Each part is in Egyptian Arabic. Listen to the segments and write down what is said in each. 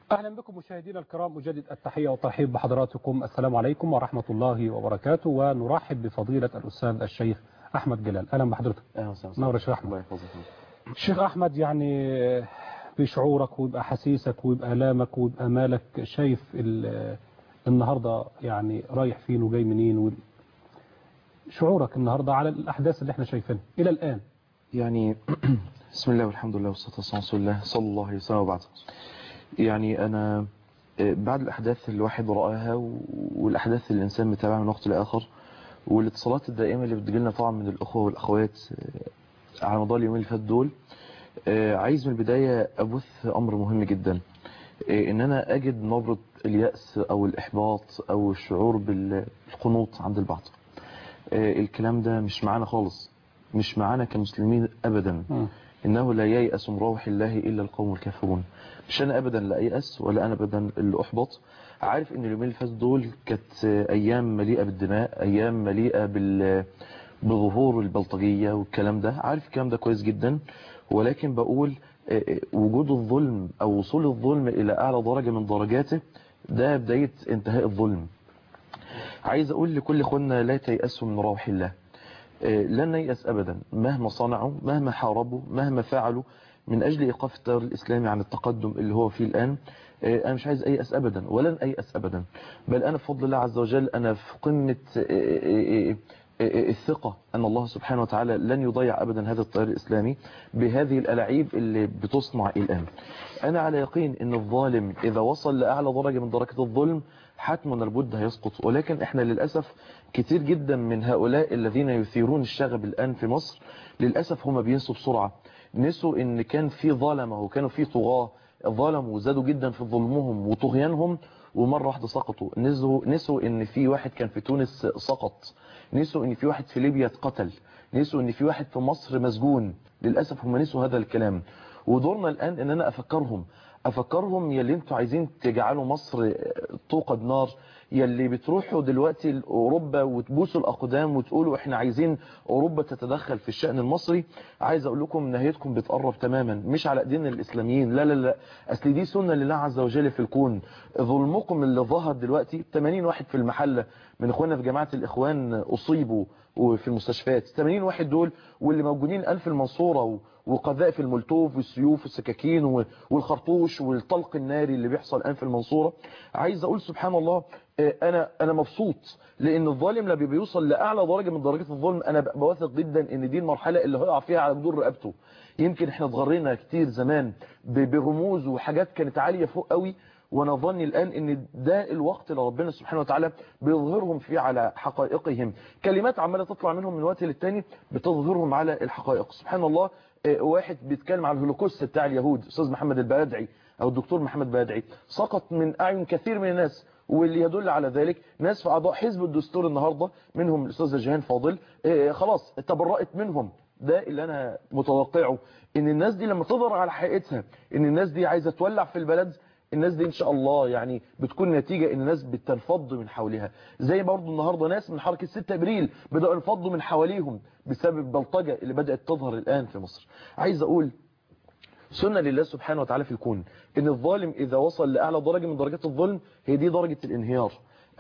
أهلا بكم مشاهدينا الكرام أجدد التحية والترحيب بحضراتكم السلام عليكم ورحمة الله وبركاته ونرحب بفضيلة الأستاذ الشيخ أحمد جلال أهلا بحضرتك اهلا وسهلا نور يا شيخ أحمد الله يحفظك الشيخ أحمد يعني بشعورك ويبقى حسيسك ويبقى آلامك ويبقى مالك شايف ال- النهاردة يعني رايح فين وجاي منين وال- شعورك النهاردة على الأحداث اللي احنا شايفينها إلى الآن يعني بسم الله والحمد لله والصلاة والسلام على رسول الله صلى الله عليه وسلم وبعد يعني أنا آه، بعد الأحداث اللي الواحد رآها و- والأحداث اللي الإنسان متابعها من وقت لآخر والاتصالات الدائمة اللي بتجيلنا طبعا من الأخوة والأخوات آه، على مدار اليومين اللي فات دول آه، عايز من البداية أبث أمر مهم جدا آه، إن أنا أجد نبرة اليأس أو الإحباط أو الشعور بالقنوط عند البعض آه، الكلام ده مش معانا خالص مش معانا كمسلمين أبدا مم. إنه لا ييأس من روح الله إلا القوم الكافرون مش أنا أبدا لا أيأس ولا أنا أبدا اللي أحبط عارف إن اليومين اللي فاتوا دول كانت أيام مليئة بالدماء أيام مليئة بال بظهور البلطجية والكلام ده عارف الكلام ده كويس جدا ولكن بقول آه، آه، وجود الظلم أو وصول الظلم إلى أعلى درجة من درجاته ده بداية انتهاء الظلم عايز أقول لكل اخواننا لا تيأسوا من روح الله آه، لن نيأس أبدا مهما صنعوا مهما حاربوا مهما فعلوا من أجل إيقاف التيار الإسلامي عن التقدم اللي هو فيه الآن آه، أنا مش عايز أيأس أبدا ولن أيأس أبدا بل أنا بفضل الله عز وجل أنا في قمة آه، آه، آه، آه، الثقة أن الله سبحانه وتعالى لن يضيع أبدا هذا التيار الإسلامي بهذه الألاعيب اللي بتصنع الآن أنا على يقين أن الظالم إذا وصل لأعلى درجة من درجة الظلم حتما لابد هيسقط ولكن احنا للأسف كتير جدا من هؤلاء الذين يثيرون الشغب الآن في مصر للأسف هم بينسوا بسرعة نسوا ان كان في ظلمة وكانوا في طغاة ظلموا وزادوا جدا في ظلمهم وطغيانهم ومرة واحدة سقطوا نسوا, نسوا ان في واحد كان في تونس سقط نسوا ان في واحد في ليبيا اتقتل نسوا ان في واحد في مصر مسجون للأسف هم نسوا هذا الكلام ودورنا الآن ان انا افكرهم افكرهم يلي انتوا عايزين تجعلوا مصر توقد نار يلي بتروحوا دلوقتي لاوروبا وتبوسوا الاقدام وتقولوا احنا عايزين اوروبا تتدخل في الشأن المصري عايز اقول لكم نهايتكم بتقرب تماما مش على ايدينا الاسلاميين لا لا لا اصل دي سنه لله عز وجل في الكون ظلمكم اللي ظهر دلوقتي 80 واحد في المحله من اخواننا في جماعه الاخوان اصيبوا وفي المستشفيات 80 واحد دول واللي موجودين الان في المنصوره و- وقذائف المولتوف والسيوف والسكاكين و- والخرطوش والطلق الناري اللي بيحصل الان في المنصوره عايز اقول سبحان الله آه، انا انا مبسوط لان الظالم لما بيوصل لاعلى درجه من درجات الظلم انا ب- بواثق جدا ان دي المرحله اللي هيقع فيها على جدور رقبته يمكن احنا اتغرينا كتير زمان ب- برموز وحاجات كانت عاليه فوق قوي وانا ظني الان ان ده الوقت اللي ربنا سبحانه وتعالى بيظهرهم فيه على حقائقهم كلمات عماله تطلع منهم من وقت للتاني بتظهرهم على الحقائق سبحان الله آه، واحد بيتكلم عن الهولوكوست بتاع اليهود استاذ محمد البادعي او الدكتور محمد بادعي سقط من اعين كثير من الناس واللي يدل على ذلك ناس في اعضاء حزب الدستور النهارده منهم الاستاذه جيهان فاضل آه، خلاص تبرأت منهم ده اللي انا متوقعه ان الناس دي لما تظهر على حقيقتها ان الناس دي عايزه تولع في البلد الناس دي ان شاء الله يعني بتكون نتيجة ان الناس بتنفض من حولها زي برضو النهاردة ناس من حركة 6 ابريل بدأوا ينفضوا من حواليهم بسبب البلطجة اللي بدأت تظهر الان في مصر عايز اقول سنة لله سبحانه وتعالى في الكون ان الظالم اذا وصل لاعلى درجة من درجات الظلم هي دي درجة الانهيار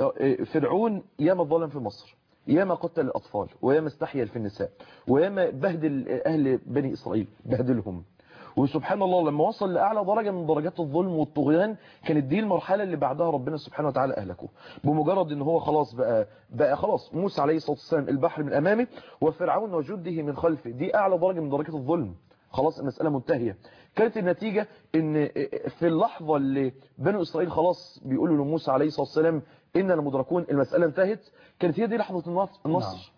فرعون ياما ظلم في مصر ياما قتل الأطفال وياما استحيل في النساء وياما بهدل أهل بني إسرائيل بهدلهم وسبحان الله لما وصل لأعلى درجة من درجات الظلم والطغيان كانت دي المرحلة اللي بعدها ربنا سبحانه وتعالى أهلكه بمجرد ان هو خلاص بقى بقى خلاص موسى عليه الصلاة والسلام البحر من أمامه وفرعون وجده من خلفه دي أعلى درجة من درجات الظلم خلاص المسألة منتهية كانت النتيجة ان في اللحظة اللي بنو إسرائيل خلاص بيقولوا لموسى عليه الصلاة والسلام إننا مدركون المسألة انتهت كانت هي دي لحظة النصر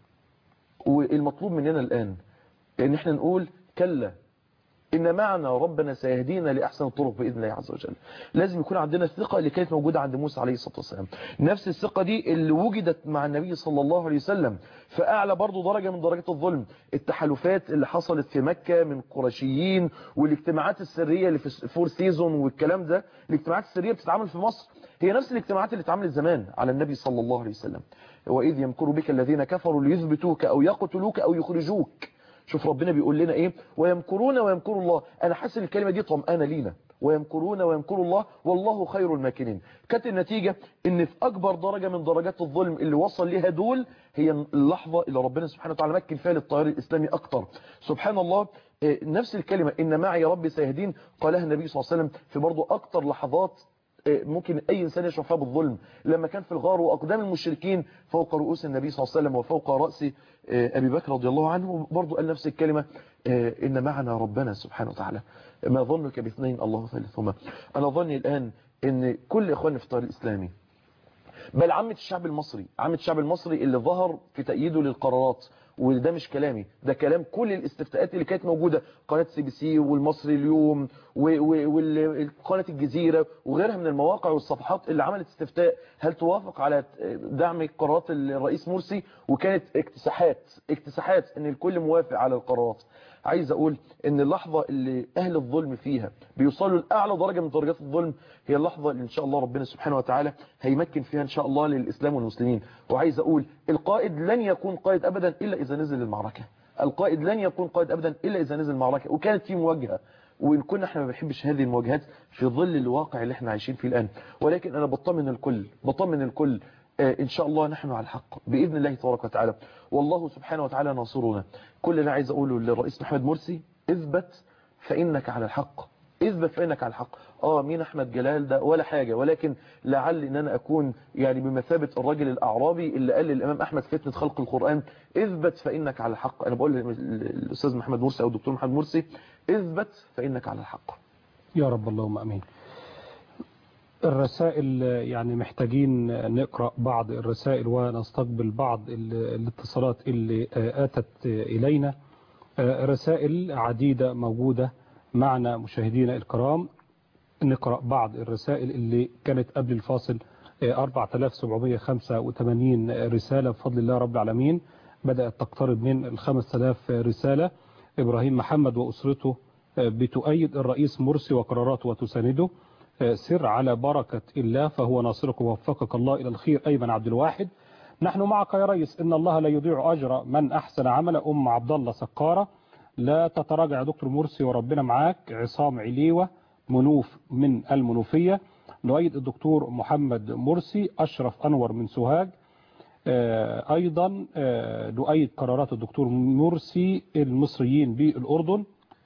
والمطلوب مننا الآن ان احنا نقول كلا إن معنا ربنا سيهدينا لأحسن الطرق بإذن الله عز وجل لازم يكون عندنا الثقة اللي كانت موجودة عند موسى عليه الصلاة والسلام نفس الثقة دي اللي وجدت مع النبي صلى الله عليه وسلم فأعلى برضو درجة من درجات الظلم التحالفات اللي حصلت في مكة من قرشيين والاجتماعات السرية اللي في فور سيزون والكلام ده الاجتماعات السرية بتتعامل في مصر هي نفس الاجتماعات اللي اتعملت زمان على النبي صلى الله عليه وسلم وإذ يمكر بك الذين كفروا ليثبتوك أو يقتلوك أو يخرجوك شوف ربنا بيقول لنا ايه ويمكرون ويمكر الله انا حاسس الكلمه دي طمأنه لينا ويمكرون ويمكر الله والله خير الماكرين كانت النتيجة ان في اكبر درجة من درجات الظلم اللي وصل لها دول هي اللحظة اللي ربنا سبحانه وتعالى مكن فيها للتيار الاسلامي اكتر سبحان الله نفس الكلمة ان معي ربي سيهدين قالها النبي صلى الله عليه وسلم في برضو اكتر لحظات ممكن اي انسان يشعر فيها بالظلم لما كان في الغار واقدام المشركين فوق رؤوس النبي صلى الله عليه وسلم وفوق راس ابي بكر رضي الله عنه برضو قال نفس الكلمه ان معنا ربنا سبحانه وتعالى ما ظنك باثنين الله ثالثهما انا ظني الان ان كل اخواننا في الطريق الاسلامي بل عامه الشعب المصري عامه الشعب المصري اللي ظهر في تأييده للقرارات وده مش كلامي ده كلام كل الاستفتاءات اللي كانت موجودة قناة سي بي سي والمصري اليوم وقناة الجزيرة وغيرها من المواقع والصفحات اللي عملت استفتاء هل توافق على دعم قرارات الرئيس مرسي وكانت اكتساحات اكتساحات ان الكل موافق على القرارات عايز اقول ان اللحظة اللي اهل الظلم فيها بيوصلوا لاعلى درجة من درجات الظلم هي اللحظة اللي ان شاء الله ربنا سبحانه وتعالى هيمكن فيها ان شاء الله للاسلام والمسلمين وعايز اقول القائد لن يكون قائد ابدا الا اذا نزل المعركة القائد لن يكون قائد ابدا الا اذا نزل المعركة وكانت في مواجهة وإن كنا احنا ما بنحبش هذه المواجهات في ظل الواقع اللي احنا عايشين فيه الآن ولكن أنا بطمن الكل بطمن الكل اه إن شاء الله نحن على الحق بإذن الله تبارك وتعالى والله سبحانه وتعالى ناصرنا كل اللي عايز أقوله للرئيس محمد مرسي اثبت فإنك على الحق اثبت فإنك على الحق اه مين احمد جلال ده ولا حاجة ولكن لعل ان انا اكون يعني بمثابة الرجل الاعرابي اللي قال للامام احمد فتنة خلق القرآن اثبت فإنك على الحق انا بقول للاستاذ محمد مرسي او الدكتور محمد مرسي اثبت فإنك على الحق يا رب اللهم امين الرسائل يعني محتاجين نقرأ بعض الرسائل ونستقبل بعض الاتصالات اللي آتت إلينا رسائل عديدة موجودة معنا مشاهدينا الكرام نقرأ بعض الرسائل اللي كانت قبل الفاصل 4785 رسالة بفضل الله رب العالمين بدأت تقترب من ال 5000 رسالة إبراهيم محمد وأسرته بتؤيد الرئيس مرسي وقراراته وتسانده سر على بركة الله فهو ناصرك ووفقك الله إلى الخير أيمن عبد الواحد نحن معك يا ريس إن الله لا يضيع أجر من أحسن عمل أم عبد الله سقارة لا تتراجع يا دكتور مرسي وربنا معاك عصام عليوة منوف من المنوفية نؤيد الدكتور محمد مرسي أشرف أنور من سوهاج أيضا نؤيد قرارات الدكتور مرسي المصريين بالأردن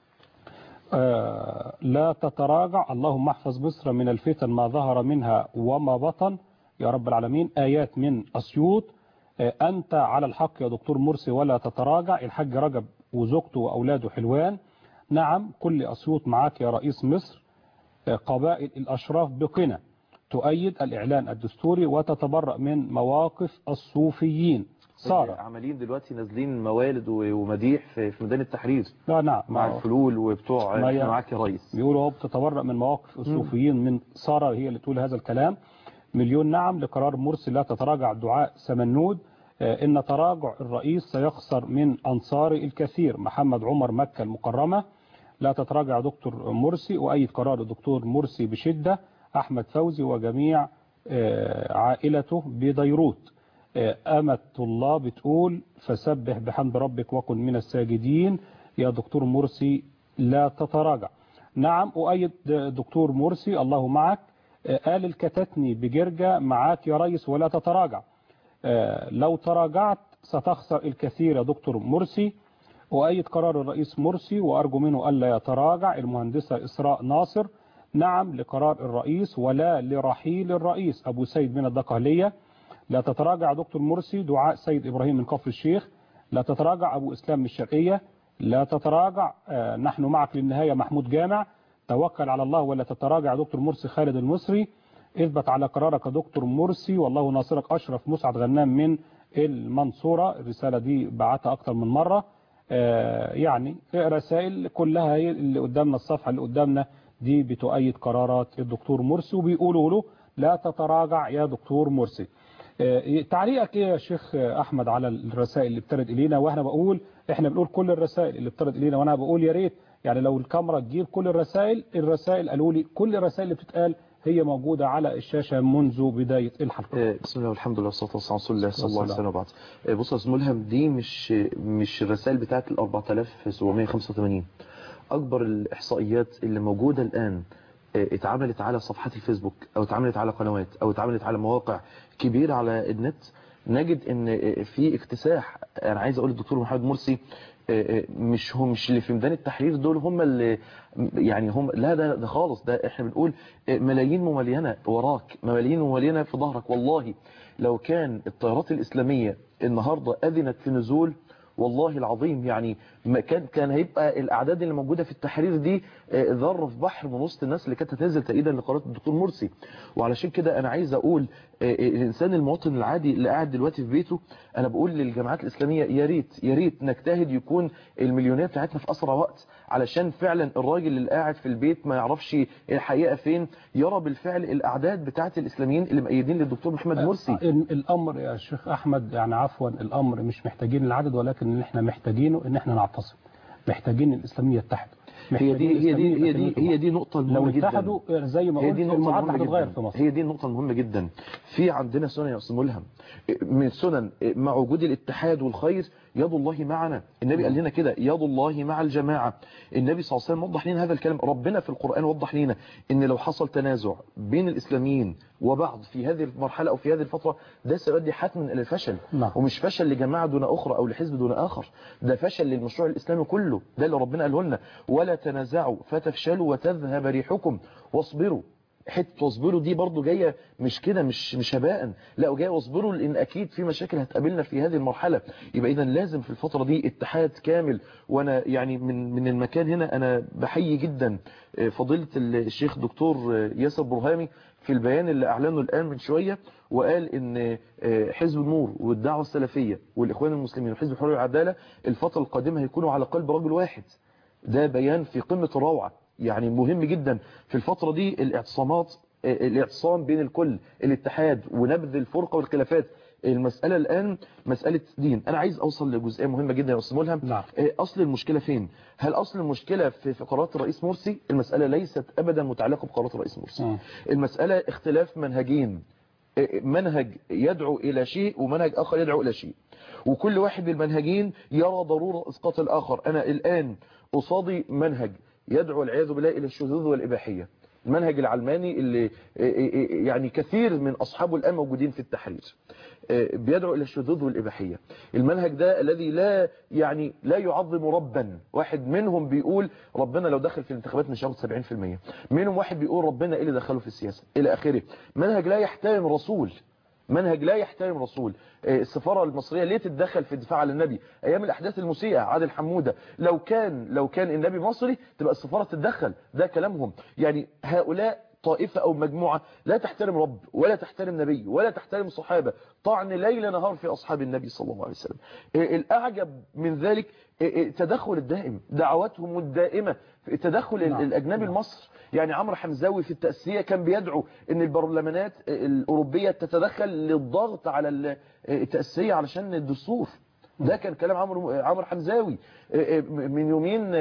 لا تتراجع اللهم احفظ مصر من الفتن ما ظهر منها وما بطن يا رب العالمين آيات من أسيوط أنت على الحق يا دكتور مرسي ولا تتراجع الحاج رجب وزوجته وأولاده حلوان نعم كل أسيوط معاك يا رئيس مصر قبائل الأشراف بقنا تؤيد الإعلان الدستوري وتتبرأ من مواقف الصوفيين سارة عمالين دلوقتي نازلين موالد ومديح في ميدان التحرير لا نعم مع الفلول وبتوع ما احنا معاك يا ريس بيقولوا هو بتتبرأ من مواقف الصوفيين من سارة هي اللي تقول هذا الكلام مليون نعم لقرار مرسي لا تتراجع دعاء سمنود إن تراجع الرئيس سيخسر من أنصار الكثير محمد عمر مكة المكرمة لا تتراجع دكتور مرسي وأيد قرار الدكتور مرسي بشدة أحمد فوزي وجميع عائلته بديروت أمة الله بتقول فسبح بحمد ربك وكن من الساجدين يا دكتور مرسي لا تتراجع نعم أؤيد دكتور مرسي الله معك قال الكتتني بجرجة معاك يا ريس ولا تتراجع لو تراجعت ستخسر الكثير يا دكتور مرسي وأيد قرار الرئيس مرسي وأرجو منه ألا يتراجع المهندسة إسراء ناصر نعم لقرار الرئيس ولا لرحيل الرئيس أبو سيد من الدقهلية لا تتراجع دكتور مرسي دعاء سيد إبراهيم من كفر الشيخ لا تتراجع أبو إسلام من الشرقية لا تتراجع نحن معك للنهاية محمود جامع توكل على الله ولا تتراجع دكتور مرسي خالد المصري اثبت على قرارك دكتور مرسي والله ناصرك أشرف مسعد غنام من المنصورة الرسالة دي بعتها أكتر من مرة يعني رسائل كلها هي اللي قدامنا الصفحة اللي قدامنا دي بتؤيد قرارات الدكتور مرسي وبيقولوا له لا تتراجع يا دكتور مرسي تعليقك ايه يا شيخ احمد على الرسائل اللي بترد الينا واحنا بقول احنا بنقول كل الرسائل اللي بترد الينا وانا بقول يا ريت يعني لو الكاميرا تجيب كل الرسائل الرسائل قالوا لي كل الرسائل اللي بتتقال هي موجودة على الشاشة منذ بداية الحلقة بسم الله والحمد لله والصلاة والسلام على رسول الله صلى الله عليه وسلم وبعد بص يا استاذ ملهم دي مش مش الرسائل بتاعت ال 4785 اكبر الاحصائيات اللي موجودة الان آه، اتعملت على صفحات الفيسبوك او اتعملت على قنوات او اتعملت على مواقع كبيرة على النت نجد ان آه، في اكتساح انا عايز اقول للدكتور محمد مرسي آه، آه، مش هم مش اللي في ميدان التحرير دول هم اللي يعني هم لا ده ده خالص ده احنا بنقول آه، ملايين مملينه وراك ملايين مملينه في ظهرك والله لو كان الطيارات الإسلامية النهاردة أذنت في نزول والله العظيم يعني ما كان كان هيبقى الاعداد اللي موجوده في التحرير دي آه، ذره في بحر من وسط الناس اللي كانت هتنزل تأييدا لقرارات الدكتور مرسي وعلشان كده انا عايز اقول آه، آه، الانسان المواطن العادي اللي قاعد دلوقتي في بيته انا بقول للجماعات الاسلاميه يا ريت يا ريت نجتهد يكون المليونيه بتاعتنا في اسرع وقت علشان فعلا الراجل اللي قاعد في البيت ما يعرفش الحقيقه فين يرى بالفعل الاعداد بتاعت الاسلاميين اللي مؤيدين للدكتور محمد مرسي إن الامر يا شيخ احمد يعني عفوا الامر مش محتاجين العدد ولكن اللي احنا محتاجينه ان احنا نعتصم محتاجين الاسلاميه يتحدوا هي دي هي دي هي دي هي دي نقطة لو مهمة جدا اتحدوا زي ما هي قلت دي نقطة المعادله مهمة هتتغير جدا في مصر هي دي النقطة المهمة جدا في عندنا سنن يا أستاذ ملهم من سنن مع وجود الاتحاد والخير يد الله معنا النبي قال لنا كده يد الله مع الجماعة النبي صلى الله عليه وسلم وضح لنا هذا الكلام ربنا في القرآن وضح لنا ان لو حصل تنازع بين الإسلاميين وبعض في هذه المرحلة أو في هذه الفترة ده سيؤدي حتما إلى الفشل نعم. ومش فشل لجماعة دون أخرى أو لحزب دون آخر ده فشل للمشروع الإسلامي كله ده اللي ربنا قاله لنا ولا تنازعوا فتفشلوا وتذهب ريحكم واصبروا حته واصبروا دي برضو جايه مش كده مش مش هباء لا جايه واصبروا لان اكيد في مشاكل هتقابلنا في هذه المرحله يبقى اذا لازم في الفتره دي اتحاد كامل وانا يعني من من المكان هنا انا بحيي جدا آه، فضيله الشيخ دكتور آه، ياسر برهامي في البيان اللي اعلنه الان من شويه وقال ان آه، حزب النور والدعوه السلفيه والاخوان المسلمين وحزب الحريه والعداله الفتره القادمه هيكونوا على قلب رجل واحد ده بيان في قمة الروعة يعني مهم جدا في الفترة دي الاعتصامات آه، الاعتصام بين الكل الاتحاد ونبذ الفرقة والخلافات المسألة الآن مسألة دين أنا عايز أوصل لجزئية مهمة جدا يا أستاذ ملهم نعم. آه، أصل المشكلة فين هل أصل المشكلة في في قرارات الرئيس مرسي المسألة ليست أبدا متعلقة بقرارات الرئيس مرسي مم. المسألة اختلاف منهجين آه، منهج يدعو إلى شيء ومنهج آخر يدعو إلى شيء وكل واحد من المنهجين يرى ضرورة إسقاط الآخر أنا الآن قصادي منهج يدعو والعياذ بالله إلى الشذوذ والإباحية المنهج العلماني اللي يعني كثير من أصحابه الآن موجودين في التحرير بيدعو إلى الشذوذ والإباحية المنهج ده الذي لا يعني لا يعظم ربا واحد منهم بيقول ربنا لو دخل في الانتخابات مش هياخد 70% منهم واحد بيقول ربنا ايه اللي دخله في السياسة إلى آخره منهج لا يحترم رسول منهج لا يحترم رسول السفارة المصرية ليه تتدخل في الدفاع عن النبي ايام الاحداث المسيئة عادل حمودة لو كان لو كان النبي مصري تبقى السفارة تتدخل ده كلامهم يعني هؤلاء طائفة او مجموعة لا تحترم رب ولا تحترم نبي ولا تحترم صحابة طعن ليل نهار في اصحاب النبي صلى الله عليه وسلم الاعجب من ذلك التدخل الدائم دعواتهم الدائمة التدخل نعم. الاجنبي لمصر يعني عمرو حمزاوي في التأسية كان بيدعو ان البرلمانات الأوروبية تتدخل للضغط على التأسية علشان الدستور ده كان كلام عمرو عمرو حمزاوي من يومين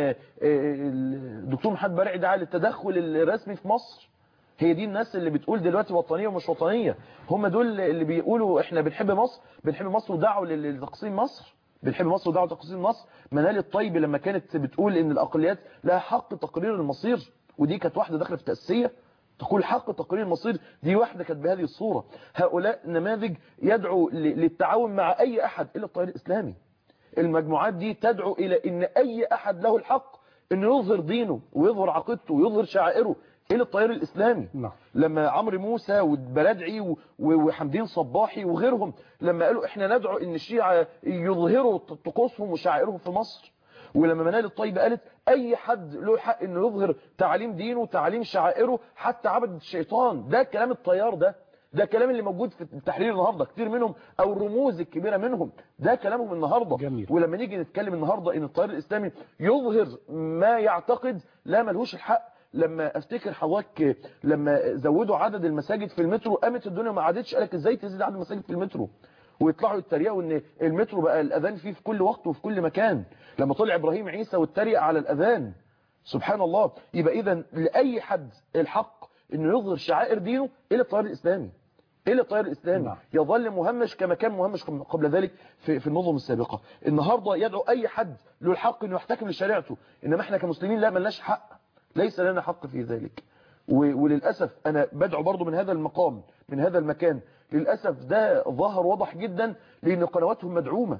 الدكتور محمد برعي دعا للتدخل الرسمي في مصر هي دي الناس اللي بتقول دلوقتي وطنية ومش وطنية هم دول اللي بيقولوا احنا بنحب مصر بنحب مصر ودعوا لتقسيم مصر بنحب مصر ودعوا لتقسيم مصر منال الطيب لما كانت بتقول ان الاقليات لها حق تقرير المصير ودي كانت واحدة داخله في تأسية تقول حق تقرير المصير دي واحدة كانت بهذه الصورة هؤلاء نماذج يدعو للتعاون مع أي أحد إلا الطيار الإسلامي المجموعات دي تدعو إلى أن أي أحد له الحق أنه يظهر دينه ويظهر عقيدته ويظهر شعائره إلى الطيار الإسلامي نعم. لما عمرو موسى والبلدعي وحمدين صباحي وغيرهم لما قالوا احنا ندعو ان الشيعة يظهروا طقوسهم وشعائرهم في مصر ولما منال الطيب قالت اي حد له حق انه يظهر تعليم دينه وتعليم شعائره حتى عبد الشيطان ده كلام الطيار ده ده كلام اللي موجود في التحرير النهارده كتير منهم او الرموز الكبيره منهم ده كلامهم النهارده جميل. ولما نيجي نتكلم النهارده ان التيار الاسلامي يظهر ما يعتقد لا ملهوش الحق لما افتكر حضرتك لما زودوا عدد المساجد في المترو قامت الدنيا ما عادتش قالك ازاي تزيد عدد المساجد في المترو ويطلعوا يتريقوا ان المترو بقى الاذان فيه في كل وقت وفي كل مكان لما طلع ابراهيم عيسى واتريق على الاذان سبحان الله يبقى اذا لاي حد الحق انه يظهر شعائر دينه الى التيار الاسلامي الى التيار الاسلامي نعم. يظل مهمش كما كان مهمش قبل ذلك في في النظم السابقه النهارده يدعو اي حد له الحق انه يحتكم لشريعته انما احنا كمسلمين لا ملناش حق ليس لنا حق في ذلك و- وللأسف أنا بدعو برضو من هذا المقام من هذا المكان للأسف ده ظهر واضح جدا لأن قنواتهم مدعومة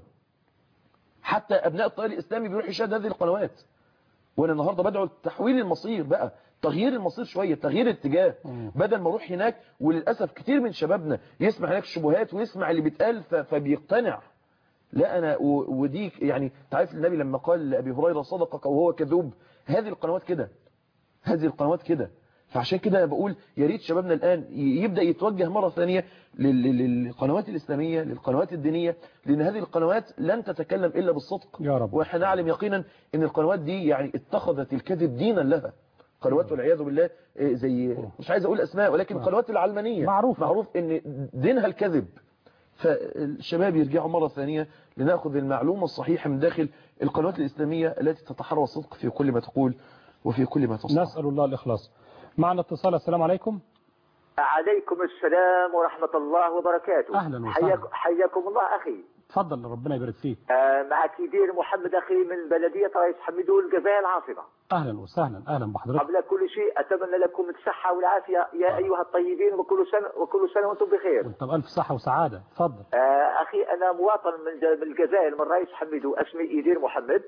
حتى أبناء الطيار الإسلامي بيروح يشاهد هذه القنوات وانا النهارده بدعو لتحويل المصير بقى تغيير المصير شويه تغيير الاتجاه مم. بدل ما اروح هناك وللاسف كتير من شبابنا يسمع هناك الشبهات ويسمع اللي بيتقال ف- فبيقتنع لا انا و- ودي يعني تعرف النبي لما قال لابي هريره صدقك وهو كذوب هذه القنوات كده هذه القنوات كده فعشان كده أنا بقول يا ريت شبابنا الآن ي- يبدأ يتوجه مرة ثانية لل- لل- للقنوات الإسلامية للقنوات الدينية لأن هذه القنوات لن تتكلم إلا بالصدق يا رب. وإحنا نعلم يقينا أن القنوات دي يعني اتخذت الكذب دينا لها قنوات والعياذ بالله إيه، زي مش عايز أقول أسماء ولكن نعم. القنوات العلمانية معروفة. معروف أن دينها الكذب فالشباب يرجعوا مرة ثانية لنأخذ المعلومة الصحيحة من داخل القنوات الإسلامية التي تتحرى الصدق في كل ما تقول وفي كل ما تصنع نسأل الله الإخلاص معنا اتصال السلام عليكم عليكم السلام ورحمة الله وبركاته أهلا وسهلا. حياك حياكم الله أخي تفضل ربنا يبارك فيك آه، معك يدير محمد أخي من بلدية رئيس حميدون الجزائر العاصمة أهلا وسهلا أهلا بحضرتك قبل كل شيء أتمنى لكم الصحة والعافية يا أيها الطيبين وكل سنة وكل سنة وأنتم بخير وانت بألف صحة وسعادة تفضل آه، أخي أنا مواطن من ج- من الجزائر من رئيس حميدو اسمي يدير محمد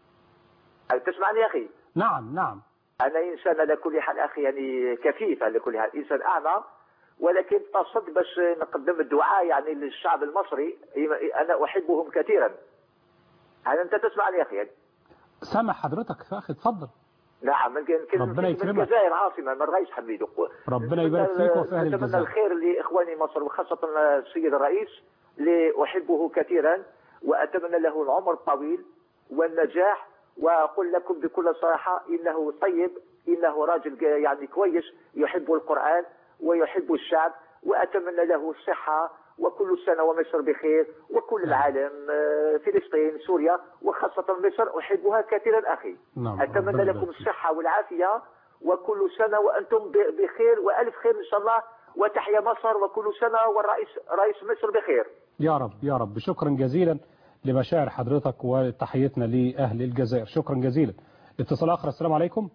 هل تسمعني يا أخي نعم نعم أنا إنسان على كل حال أخي يعني كفيف على كل حال إنسان أعمى ولكن قصدت باش نقدم الدعاء يعني للشعب المصري أنا أحبهم كثيرا هل أنت تسمعني يا أخي سامع حضرتك يا أخي تفضل نعم من من- ربنا من يكرمك. الجزائر عاصمة من رئيس حميدو ربنا يبارك فيك وفي أهل نتمنى الجزائر الخير لإخواني مصر وخاصة السيد الرئيس اللي أحبه كثيرا وأتمنى له العمر الطويل والنجاح وأقول لكم بكل صراحة إنه طيب إنه راجل يعني كويس يحب القرآن ويحب الشعب وأتمنى له الصحة وكل سنة ومصر بخير وكل العالم آه، فلسطين سوريا وخاصة مصر أحبها كثيرا أخي نعم، أتمنى ربنا لكم يبارك فيك. الصحة والعافية وكل سنة وأنتم ب- بخير وألف خير إن شاء الله وتحيا مصر وكل سنة والرئيس رئيس مصر بخير يا رب يا رب شكرا جزيلا لمشاعر حضرتك وتحيتنا لأهل الجزائر شكرا جزيلا اتصال آخر السلام عليكم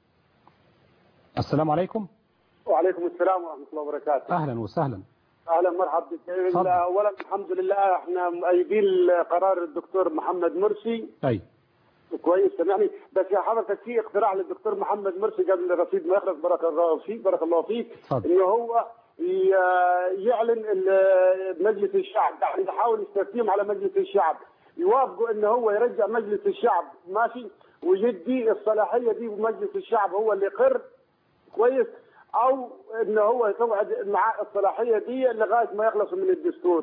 السلام عليكم وعليكم السلام ورحمة الله وبركاته أهلا وسهلا أهلا مرحبا بك تفضل. أولا الحمد لله احنا مؤيدين قرار الدكتور محمد مرسي أي كويس سامعني بس يا حضرتك في اقتراح للدكتور محمد مرسي قبل الرصيد ما يخلص بارك الله فيك بارك الله فيك تفضل. انه هو ي- يعلن ال- مجلس الشعب يعني يحاول يستفتيهم على مجلس الشعب يوافقوا انه هو يرجع مجلس الشعب ماشي ويدي الصلاحيه دي ومجلس الشعب هو اللي يقر كويس او انه هو يقعد مع الصلاحيه دي لغايه ما يخلصوا من الدستور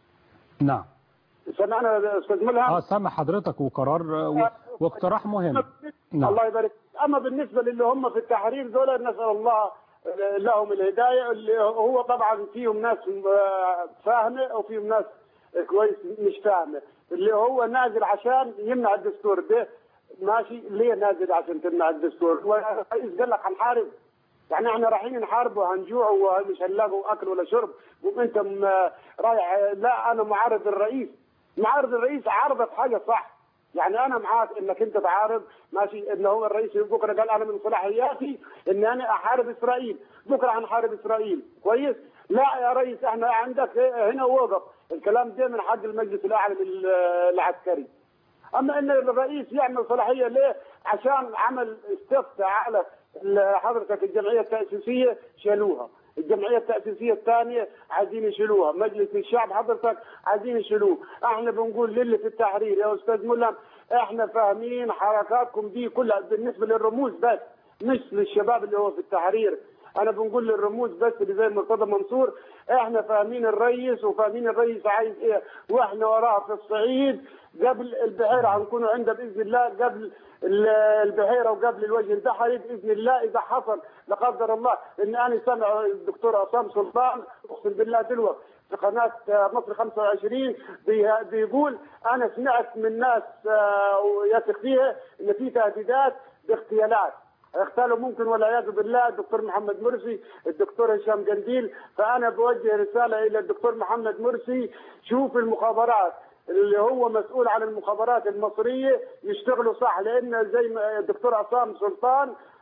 نعم سمعنا يا استاذ ملهم اه سامع حضرتك وقرار و... واقتراح مهم نعم الله يبارك اما بالنسبه للي هم في التحرير دول نسال الله لهم الهدايه اللي هو طبعا فيهم ناس آه، فاهمه وفيهم ناس كويس مش فاهمه اللي هو نازل عشان يمنع الدستور ده ماشي ليه نازل عشان تمنع الدستور هو الرئيس قال لك هنحارب يعني احنا رايحين نحارب وهنجوع ومش هنلاقوا اكل ولا شرب وانت م- رايح لا انا معارض الرئيس معارض الرئيس عارضه في حاجه صح يعني انا معاك انك انت تعارض ماشي ان هو الرئيس بكره قال انا من صلاحياتي ان انا احارب اسرائيل بكره هنحارب اسرائيل كويس لا يا رئيس احنا عندك هنا وقف الكلام ده من حق المجلس الاعلى لل- العسكري اما ان الرئيس يعمل صلاحيه ليه؟ عشان عمل استفتاء على ال- حضرتك الجمعيه التاسيسيه شالوها، الجمعيه التاسيسيه الثانيه عايزين يشيلوها، مجلس الشعب حضرتك عايزين يشيلوه، احنا بنقول للي في التحرير يا استاذ ملهم احنا فاهمين حركاتكم دي كلها بالنسبه للرموز بس مش للشباب اللي هو في التحرير انا بنقول للرموز بس اللي زي مرتضى منصور احنا فاهمين الرئيس وفاهمين الرئيس عايز ايه واحنا وراه في الصعيد قبل البحيره هنكونوا عنده باذن الله قبل ال- البحيره وقبل الوجه البحري باذن الله اذا حصل لا قدر الله ان انا سمع الدكتور عصام سلطان اقسم بالله دلوقتي في قناه آه، مصر 25 بي- بيقول انا سمعت من ناس آه، ويثق فيها ان في تهديدات باغتيالات اغتالوا ممكن والعياذ بالله الدكتور محمد مرسي الدكتور هشام قنديل فانا بوجه رساله الى الدكتور محمد مرسي شوف المخابرات اللي هو مسؤول عن المخابرات المصريه يشتغلوا صح لان زي ما الدكتور عصام سلطان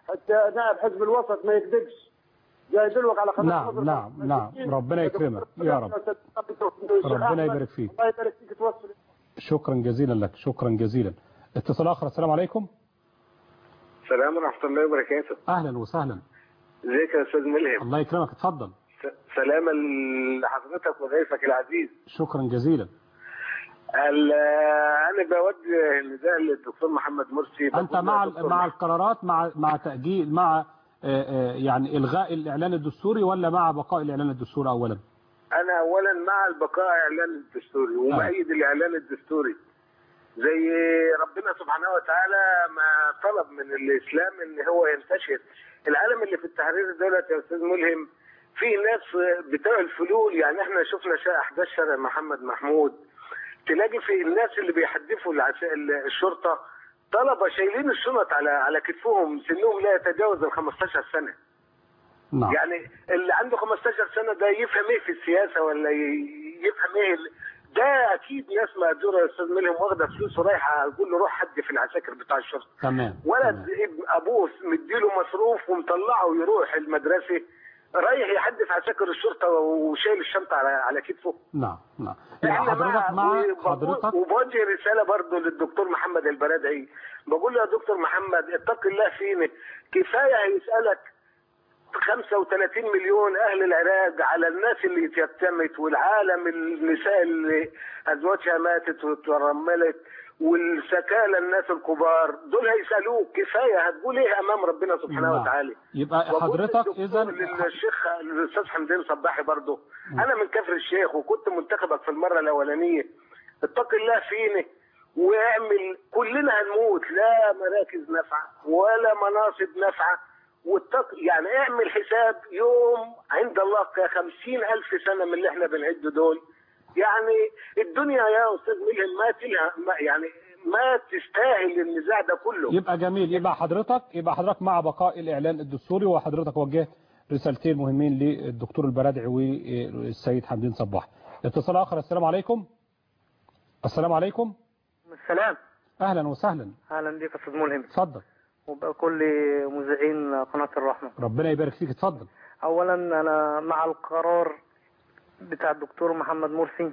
حتى نائب حزب الوسط ما يكذبش جاي يدلوك على قناه نعم، نصر نعم، خمسة نعم. وستين. ربنا يكرمك. يا رب. الشيخ ربنا أحمد، يبارك فيك. الله يبارك فيك توصل شكرا جزيلا لك شكرا جزيلا اتصال آخر السلام عليكم السلام ورحمة الله وبركاته أهلا وسهلا ازيك يا أستاذ ملهم الله يكرمك اتفضل س- سلاما لحضرتك وضيفك العزيز شكرا جزيلا ال- أنا بوجه نداء للدكتور محمد مرسي أنت بقول مع يا دكتور مع القرارات مع مع تأجيل مع آه، آه، يعني إلغاء الإعلان الدستوري ولا مع بقاء الإعلان الدستوري أولا أنا أولا مع البقاء إعلان الدستوري ومؤيد الإعلان الدستوري زي ربنا سبحانه وتعالى ما طلب من الإسلام إن هو ينتشر العالم اللي في التحرير دولت يا أستاذ ملهم في ناس بتوع الفلول يعني احنا شفنا شا- أحداث شارع محمد محمود تلاقي في الناس اللي بيحدفوا العس- الشرطة طلبة شايلين الشنط على على كتفهم سنهم لا يتجاوز ال 15 سنة نعم يعني اللي عنده 15 سنة ده يفهم ايه في السياسة ولا ي- يفهم ايه ال- ده اكيد ناس مأجورة يا استاذ ملهم واخدة فلوس ورايحة اقول له روح حد في العساكر بتاع الشرطة تمام ولد تمام. ابن ابوه مديله مصروف ومطلعه يروح المدرسة رايح يحدف عساكر الشرطة وشايل الشنطة على على كتفه نعم نعم يبقى احنا حضرتك مع وبقول- حضرتك وبوجه رساله برضه للدكتور محمد البرادعي بقول له يا دكتور محمد اتق الله فينا كفايه هيسالك 35 مليون اهل العراق على الناس اللي اتيتمت والعالم النساء اللي ازواجها ماتت وترملت والسكالى الناس الكبار دول هيسالوك كفايه هتقول ايه امام ربنا سبحانه نعم. وتعالى يبقى وقلت حضرتك للدكتور- إذا للشيخ الاستاذ حمدين صباحي برضه انا من كفر الشيخ وكنت منتخبك في المره الاولانيه اتق الله فينا واعمل كلنا هنموت لا مراكز نافعه ولا مناصب نافعه واتق يعني اعمل حساب يوم عند الله كخمسين ألف سنة من اللي احنا بنعد دول يعني الدنيا يا أستاذ ملهم ما تلها ما يعني ما تستاهل النزاع ده كله يبقى جميل يبقى حضرتك يبقى حضرتك مع بقاء الإعلان الدستوري وحضرتك وجهت رسالتين مهمين للدكتور البرادعي والسيد حمدين صباح اتصال آخر السلام عليكم السلام عليكم السلام أهلا وسهلا اهلا بك استاذ ملهم اتفضل وبكل مذيعين قناه الرحمه ربنا يبارك فيك اتفضل اولا انا مع القرار بتاع الدكتور محمد مرسي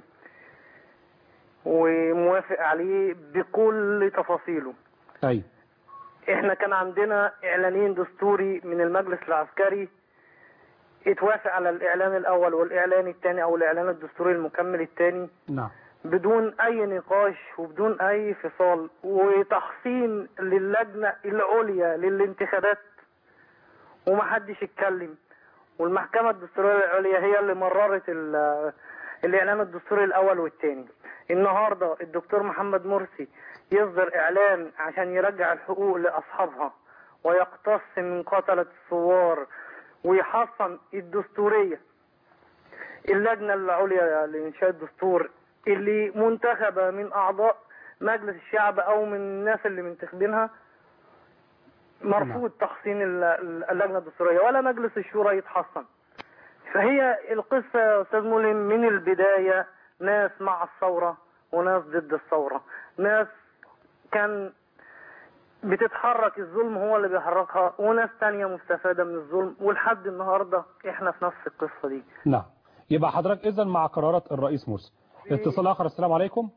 وموافق عليه بكل تفاصيله أي احنا كان عندنا اعلانين دستوري من المجلس العسكري اتوافق على الاعلان الاول والاعلان الثاني او الاعلان الدستوري المكمل الثاني نعم بدون اي نقاش وبدون اي فصال وتحصين للجنة العليا للانتخابات ومحدش اتكلم والمحكمة الدستورية العليا هي اللي مررت ال- الاعلان الدستوري الاول والثاني النهاردة الدكتور محمد مرسي يصدر اعلان عشان يرجع الحقوق لاصحابها ويقتص من قتلة الثوار ويحصن الدستورية اللجنة العليا لإنشاء الدستور اللي منتخبة من أعضاء مجلس الشعب أو من الناس اللي منتخبينها مرفوض تحصين ال- ال- اللجنة الدستورية ولا مجلس الشورى يتحصن فهي القصة يا أستاذ ملهم من البداية ناس مع الثورة وناس ضد الثورة ناس كان بتتحرك الظلم هو اللي بيحركها وناس تانية مستفادة من الظلم ولحد النهاردة احنا في نفس القصة دي نعم يبقى حضرتك إذا مع قرارات الرئيس مرسي اتصال آخر السلام عليكم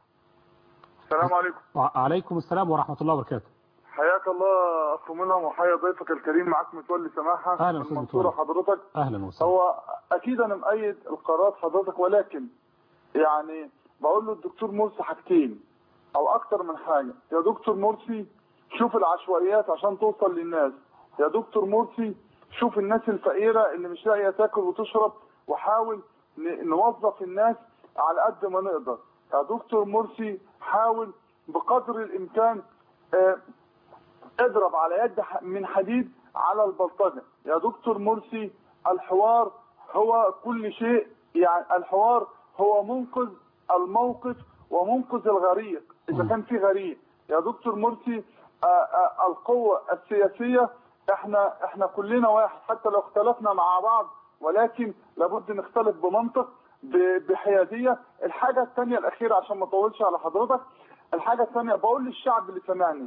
السلام عليكم وعليكم السلام ورحمة الله وبركاته حياك الله اخو منهم وحيا ضيفك الكريم معاك متولي سماحه أهلا من أستاذ المنصوره متولي. حضرتك أهلا وسهلا هو اكيد انا مؤيد القرارات حضرتك ولكن يعني بقول له الدكتور مرسي حاجتين او اكتر من حاجه يا دكتور مرسي شوف العشوائيات عشان توصل للناس يا دكتور مرسي شوف الناس الفقيره اللي مش لاقيه تاكل وتشرب وحاول ن- نوظف الناس على قد ما نقدر يا دكتور مرسي حاول بقدر الامكان آه، اضرب على يد ح- من حديد على البلطجة يا دكتور مرسي الحوار هو كل شيء يعني الحوار هو منقذ الموقف ومنقذ الغريق اذا كان في غريق يا دكتور مرسي آه، آه، القوة السياسية احنا احنا كلنا واحد حتى لو اختلفنا مع بعض ولكن لابد نختلف بمنطق ب- بحيادية الحاجة الثانية الأخيرة عشان ما أطولش على حضرتك الحاجة الثانية بقول للشعب اللي سمعني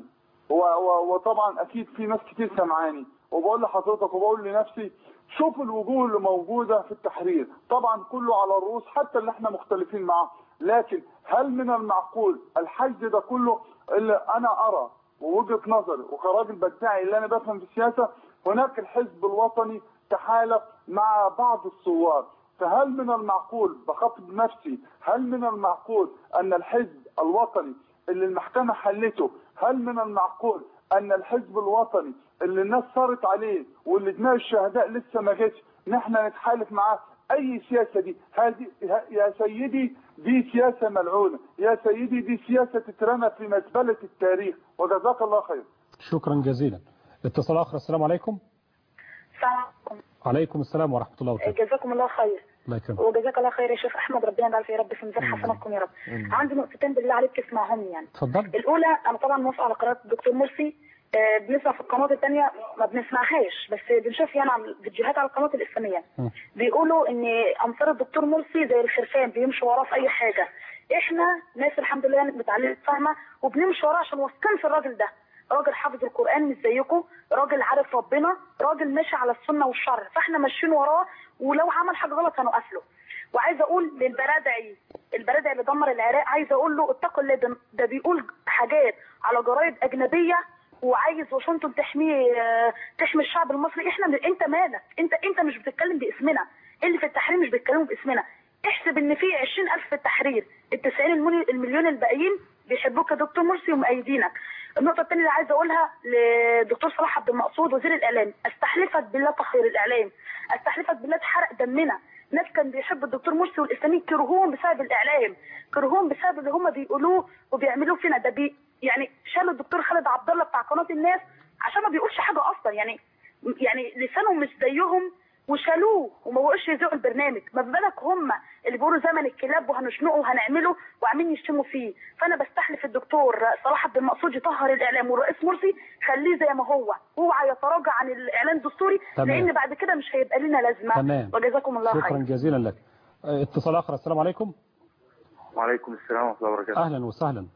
و- و- وطبعا اكيد في ناس كتير سمعاني وبقول لحضرتك وبقول لنفسي شوف الوجوه اللي موجوده في التحرير طبعا كله على الرؤوس حتى اللي احنا مختلفين معاه لكن هل من المعقول الحشد ده كله اللي انا ارى ووجهه نظري وكراجل بدعي اللي انا بفهم في السياسه هناك الحزب الوطني تحالف مع بعض الثوار فهل من المعقول بخاطب نفسي هل من المعقول ان الحزب الوطني اللي المحكمه حلته هل من المعقول ان الحزب الوطني اللي الناس صارت عليه واللي دماء الشهداء لسه ما جتش ان احنا نتحالف معاه اي سياسه دي هذه يا سيدي دي سياسه ملعونه يا سيدي دي سياسه تترمى في مزبله التاريخ وجزاك الله خير شكرا جزيلا اتصال آخر السلام عليكم السلام عليكم عليكم السلام ورحمة الله وبركاته جزاكم الله خير الله يكرمك وجزاك الله خير يا شيخ احمد ربنا يجعل يا رب في ميزان حسناتكم يا رب عندي نقطتين بالله عليك تسمعهم يعني اتفضل الاولى انا طبعا موافقه على قرارات الدكتور مرسي آه، بنسمع في القنوات الثانيه ما بنسمعهاش بس بنشوف يعني على فيديوهات على القنوات الاسلاميه م. بيقولوا ان انصار الدكتور مرسي زي الخرفان بيمشوا وراه في اي حاجه احنا ناس الحمد لله متعلمه فاهمه وبنمشي وراه عشان واثقين في الراجل ده راجل حافظ القران مش زيكم راجل عارف ربنا راجل ماشي على السنه والشرع فاحنا ماشيين وراه ولو عمل حاجه غلط هنوقف له وعايزه اقول للبرادعي البرادعي اللي دمر العراق عايزه اقول له اتقوا الله ده, ده بيقول حاجات على جرايد اجنبيه وعايز واشنطن تحميه آه، تحمي الشعب المصري احنا من انت مالك انت انت مش بتتكلم باسمنا اللي في التحرير مش بيتكلموا باسمنا احسب ان في 20000 في التحرير ال 90 المليون- المليون الباقيين بيحبوك يا دكتور مرسي ومؤيدينك النقطه الثانيه اللي عايزه اقولها لدكتور صلاح عبد المقصود وزير الاعلام استحلفك بالله تخير الاعلام استحلفك بالله تحرق دمنا ناس كان بيحب الدكتور مرسي والاسلاميين كرهوهم بسبب الاعلام كرهوهم بسبب اللي هم بيقولوه وبيعملوه فينا ده بي يعني شالوا الدكتور خالد عبد الله بتاع قناه الناس عشان ما بيقولش حاجه اصلا يعني يعني لسانهم مش زيهم وشالوه وما بقوش يذيعوا البرنامج ما بالك هم اللي بيقولوا زمن الكلاب وهنشنقه وهنعمله وعاملين يشتموا فيه فانا بستحلف الدكتور صلاح عبد المقصود يطهر الاعلام والرئيس مرسي خليه زي ما هو اوعى يتراجع عن الاعلان الدستوري تمام. لان بعد كده مش هيبقى لنا لازمه تمام. وجزاكم الله شكرا خير جزيلا لك اه، اتصال آخر السلام عليكم وعليكم السلام ورحمة الله وبركاته أهلا وسهلا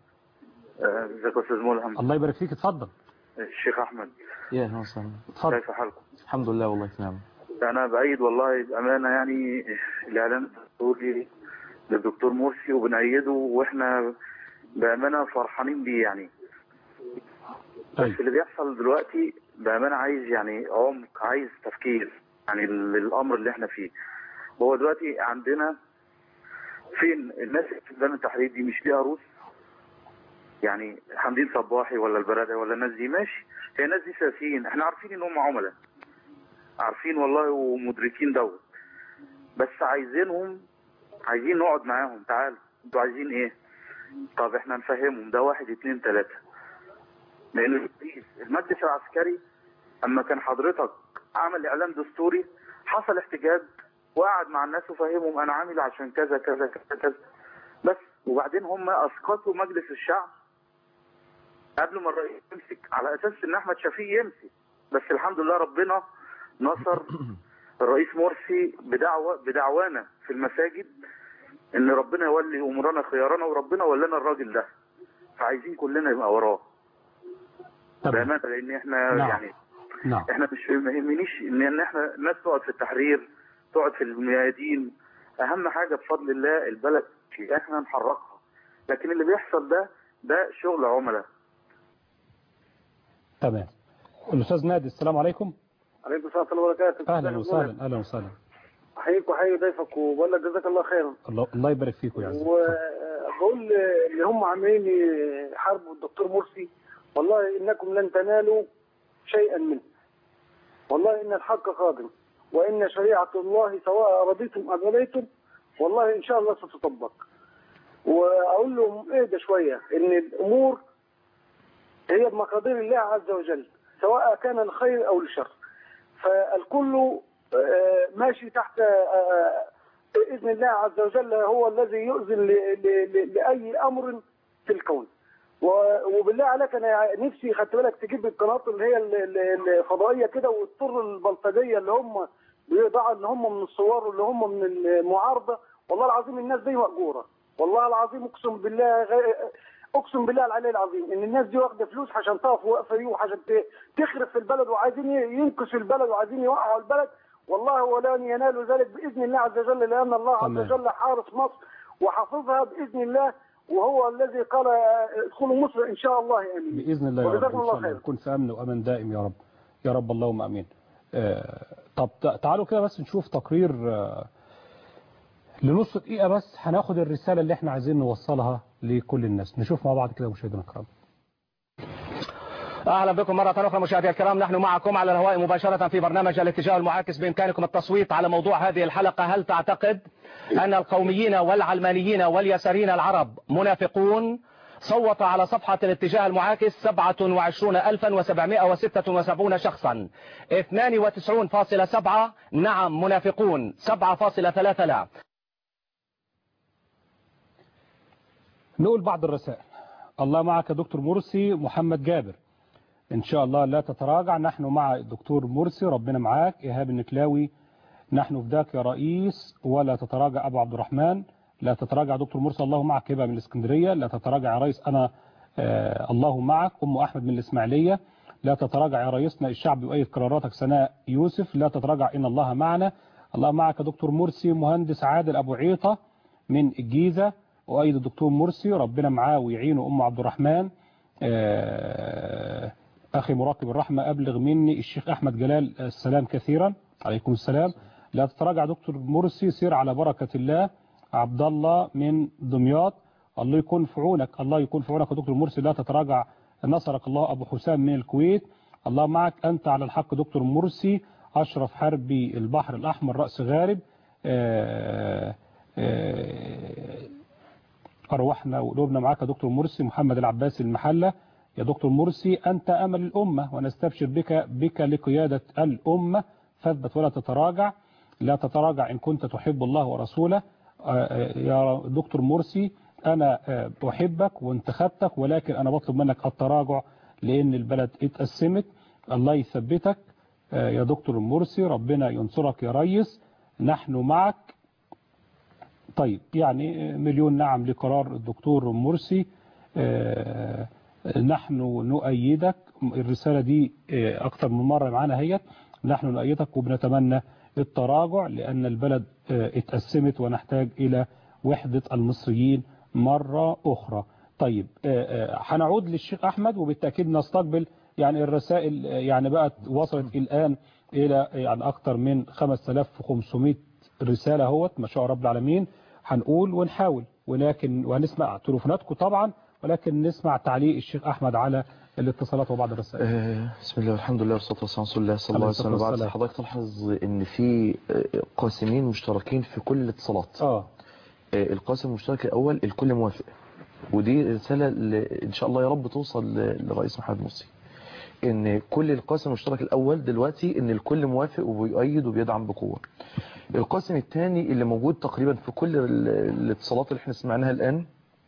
آه، ازيك يا استاذ ملهم الله يبارك فيك اتفضل الشيخ احمد يا اهلا وسهلا اتفضل كيف حالكم؟ الحمد لله والله تمام انا بايد والله بامانه يعني الاعلان الدستوري للدكتور مرسي وبنأيده واحنا بامانه فرحانين بيه يعني بس طيب اللي بيحصل دلوقتي بامانه عايز يعني عمق عايز تفكير يعني للامر اللي احنا فيه هو دلوقتي عندنا فين الناس اللي في ميدان التحرير دي مش ليها روس يعني حمدين صباحي ولا البرادعي ولا الناس دي ماشي هي الناس دي سياسيين احنا عارفين ان هم عملاء عارفين والله ومدركين دوت بس عايزينهم عايزين نقعد معاهم تعالوا انتوا عايزين ايه طب احنا نفهمهم ده واحد اتنين تلاتة لان الرئيس المجلس العسكري اما كان حضرتك عمل اعلان دستوري حصل احتجاج وقعد مع الناس وفهمهم انا عامل عشان كذا كذا كذا كذا بس وبعدين هم اسقطوا مجلس الشعب قبل ما الرئيس يمسك على اساس ان احمد شفيق يمسك بس الحمد لله ربنا نصر الرئيس مرسي بدعوة بدعوانا في المساجد ان ربنا يولي امورنا خيارنا وربنا ولانا الراجل ده فعايزين كلنا يبقى وراه تمام بامانه لان احنا نعم. يعني نعم احنا مش ما يهمنيش ان ان احنا الناس تقعد في التحرير تقعد في الميادين اهم حاجه بفضل الله البلد احنا نحركها لكن اللي بيحصل ده ده شغل عملاء تمام الأستاذ نادي السلام عليكم عليكم السلام ورحمه الله وبركاته أهلا وسهلا أهلا وسهلا احييك واحيي ضيفك وبقول لك جزاك الله خيرا الله الله يبارك فيكم يا عزيزي وبقول اللي هم عاملين يحاربوا الدكتور مرسي والله انكم لن تنالوا شيئا منه والله ان الحق قادم وان شريعه الله سواء رضيتم ام ابيتم والله ان شاء الله ستطبق واقول لهم اهدى شويه ان الامور هي بمقادير الله عز وجل سواء كان الخير او الشر فالكل آه، ماشي تحت آه، باذن الله عز وجل هو الذي يؤذن ل- ل- ل- لاي امر في الكون و- وبالله عليك انا نفسي خدت بالك تجيب القنوات اللي هي ال- ال- الفضائيه كده وتضطر البلطجيه اللي هم بيضعوا ان هم من الثوار واللي هم من المعارضه والله العظيم الناس دي مأجوره والله العظيم اقسم بالله غير اقسم بالله العلي العظيم ان الناس دي واخده فلوس عشان تقف وقفه دي وعشان ت- تخرب في البلد وعايزين ي- ينكسوا البلد وعايزين يوقعوا البلد والله ولن ينالوا ذلك باذن الله عز وجل لان الله عز تمام. وجل حارس مصر وحافظها باذن الله وهو الذي قال آه، ادخلوا مصر ان شاء الله امين باذن الله يا رب ان وجزاكم شاء الله الله خير نكون في امن وامان دائم يا رب يا رب اللهم امين آه، طب تع- تعالوا كده بس نشوف تقرير آه، لنص دقيقه بس هناخد الرساله اللي احنا عايزين نوصلها لكل الناس نشوف مع بعض كده مشاهدينا الكرام اهلا بكم مره اخرى مشاهدينا الكرام نحن معكم على الهواء مباشره في برنامج الاتجاه المعاكس بامكانكم التصويت على موضوع هذه الحلقه هل تعتقد ان القوميين والعلمانيين واليساريين العرب منافقون صوت على صفحة الاتجاه المعاكس 27776 شخصا 92.7 نعم منافقون 7.3 لا نقول بعض الرسائل الله معك يا دكتور مرسي محمد جابر ان شاء الله لا تتراجع نحن مع الدكتور مرسي ربنا معاك ايهاب النكلاوي نحن فداك يا رئيس ولا تتراجع ابو عبد الرحمن لا تتراجع دكتور مرسي الله معك هبه من الاسكندريه لا تتراجع يا رئيس انا آه الله معك ام احمد من الاسماعيليه لا تتراجع يا رئيسنا الشعب يؤيد قراراتك سناء يوسف لا تتراجع ان الله معنا الله معك يا دكتور مرسي مهندس عادل ابو عيطه من الجيزه أؤيد الدكتور مرسي ربنا معاه ويعينه أم عبد الرحمن آه، أخي مراقب الرحمة أبلغ مني الشيخ أحمد جلال السلام كثيرا عليكم السلام لا تتراجع دكتور مرسي سير على بركة الله عبد الله من دمياط الله يكون في عونك الله يكون في عونك يا دكتور مرسي لا تتراجع نصرك الله أبو حسام من الكويت الله معك أنت على الحق دكتور مرسي أشرف حربي البحر الأحمر رأس غارب آه، آه، أرواحنا وقلوبنا معاك يا دكتور مرسي محمد العباس المحلة يا دكتور مرسي أنت أمل الأمة ونستبشر بك بك لقيادة الأمة فاثبت ولا تتراجع لا تتراجع إن كنت تحب الله ورسوله آه، يا دكتور مرسي أنا آه، أحبك وانتخبتك ولكن أنا بطلب منك التراجع لأن البلد اتقسمت الله يثبتك آه، يا دكتور مرسي ربنا ينصرك يا ريس نحن معك طيب يعني مليون نعم لقرار الدكتور مرسي آه، نحن نؤيدك الرسالة دي آه، أكثر من مرة معانا هي نحن نؤيدك وبنتمنى التراجع لأن البلد آه، اتقسمت ونحتاج إلى وحدة المصريين مرة أخرى طيب آه، آه، هنعود للشيخ أحمد وبالتأكيد نستقبل يعني الرسائل آه، يعني بقت وصلت الآن إلى يعني أكثر من 5500 رسالة اهوت ما شاء رب العالمين هنقول ونحاول ولكن وهنسمع تليفوناتكم طبعا ولكن نسمع تعليق الشيخ أحمد على الاتصالات وبعض الرسائل آه، بسم الله والحمد لله والصلاة والسلام على رسول الله صلى الله عليه وسلم بعد والسلام. حضرتك تلاحظ ان في آه، قاسمين مشتركين في كل الاتصالات اه آه، القاسم المشترك الاول الكل موافق ودي رسالة ل- ان شاء الله يا رب توصل ل- لرئيس محمد مرسي ان كل القاسم المشترك الاول دلوقتي ان الكل موافق وبيؤيد وبيدعم بقوة القاسم الثاني اللي موجود تقريبا في كل ال- الاتصالات اللي احنا سمعناها الان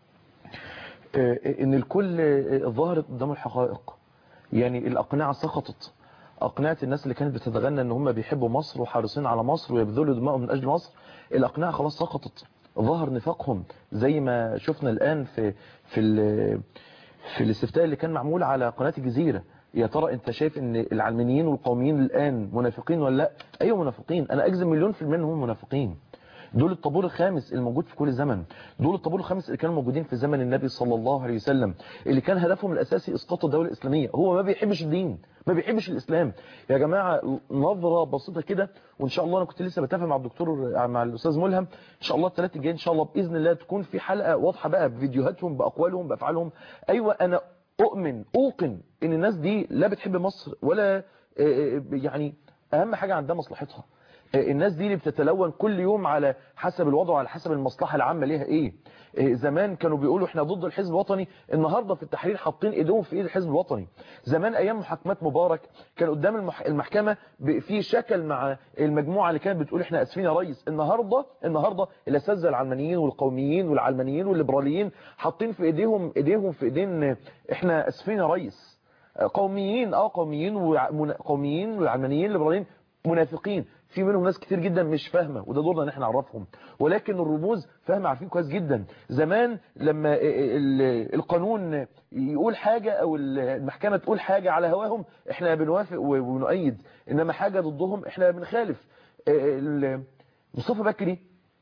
آه، ان الكل آه، ظهرت قدام الحقائق يعني الأقنعة سقطت أقنعة الناس اللي كانت بتتغنى ان هم بيحبوا مصر وحارسين على مصر ويبذلوا دمائهم من أجل مصر الأقنعة خلاص سقطت ظهر نفاقهم زي ما شفنا الآن في في ال- في الاستفتاء اللي كان معمول على قناة الجزيرة يا ترى انت شايف ان العلمانيين والقوميين الآن منافقين ولا لا ايوه منافقين انا اجزم مليون في المية انهم منافقين دول الطابور الخامس الموجود في كل زمن دول الطابور الخامس اللي كانوا موجودين في زمن النبي صلى الله عليه وسلم اللي كان هدفهم الأساسي إسقاط الدولة الإسلامية هو ما بيحبش الدين ما بيحبش الإسلام يا جماعة نظرة بسيطة كده وإن شاء الله أنا كنت لسه بتفق مع الدكتور مع الأستاذ ملهم إن شاء الله الثلاث الجاي إن شاء الله بإذن الله تكون في حلقة واضحة بقى بفيديوهاتهم بأقوالهم بأفعالهم أيوة أنا أؤمن أوقن إن الناس دي لا بتحب مصر ولا آه، آه، يعني أهم حاجة عندها مصلحتها الناس دي اللي بتتلون كل يوم على حسب الوضع وعلى حسب المصلحة العامة ليها ايه إيه، زمان كانوا بيقولوا احنا ضد الحزب الوطني النهاردة في التحرير حاطين ايديهم في ايد الحزب الوطني زمان ايام محاكمات مبارك كان قدام المح... المحكمة ب- في شكل مع المجموعة اللي كانت بتقول احنا اسفين يا ريس النهاردة النهاردة الاساتذه العلمانيين والقوميين والعلمانيين والليبراليين حاطين في ايديهم ايديهم في ايدين احنا اسفين يا ريس قوميين اه قوميين وع- من- قوميين والعلمانيين الليبراليين منافقين في منهم ناس كتير جدا مش فاهمة وده دورنا ان احنا نعرفهم ولكن الرموز فاهمة عارفين كويس جدا زمان لما ال- القانون يقول حاجة او المحكمة تقول حاجة على هواهم احنا بنوافق وبنؤيد انما حاجة ضدهم احنا بنخالف ال- مصطفى بكري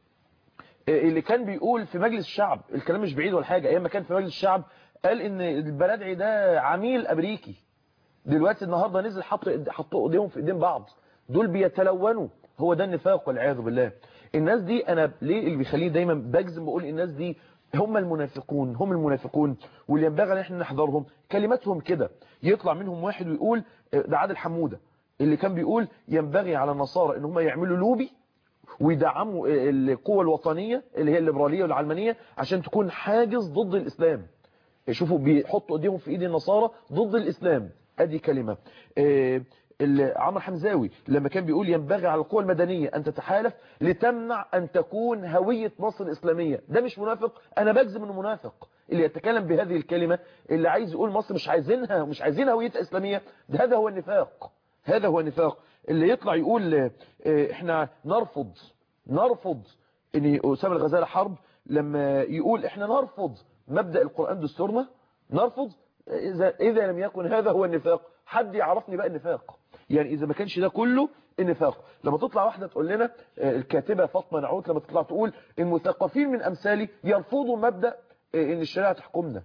اللي كان بيقول في مجلس الشعب الكلام مش بعيد ولا حاجة ايام ما كان في مجلس الشعب قال ان البلدعي ده عميل امريكي دلوقتي النهاردة نزل حط حطوا ايديهم في ايدين بعض دول بيتلونوا هو ده النفاق والعياذ بالله الناس دي انا ليه اللي بيخليني دايما بجزم بقول الناس دي هم المنافقون هم المنافقون واللي ينبغي ان احنا نحذرهم كلماتهم كده يطلع منهم واحد ويقول ده عادل حمودة اللي كان بيقول ينبغي على النصارى ان هم يعملوا لوبي ويدعموا القوة الوطنية اللي هي الليبرالية والعلمانية عشان تكون حاجز ضد الإسلام شوفوا بيحطوا ايديهم في ايدي النصارى ضد الإسلام ادي كلمة آه، ال- عمرو حمزاوي لما كان بيقول ينبغي على القوى المدنية أن تتحالف لتمنع أن تكون هوية مصر الإسلامية ده مش منافق أنا بجزم أنه منافق اللي يتكلم بهذه الكلمة اللي عايز يقول مصر مش عايزينها ومش عايزين هويتها إسلامية ده هذا هو النفاق هذا هو النفاق اللي يطلع يقول آه، آه، احنا نرفض نرفض ان أسامة الغزالة حرب لما يقول احنا نرفض مبدأ القرآن دستورنا نرفض إذا, إذا لم يكن هذا هو النفاق حد يعرفني بقى النفاق يعني إذا ما كانش ده كله النفاق لما تطلع واحدة تقول لنا آه، الكاتبة فاطمة نعوت لما تطلع تقول المثقفين من أمثالي يرفضوا مبدأ آه، إن الشريعة تحكمنا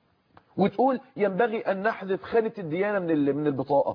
وتقول ينبغي أن نحذف خانة الديانة من ال- من البطاقة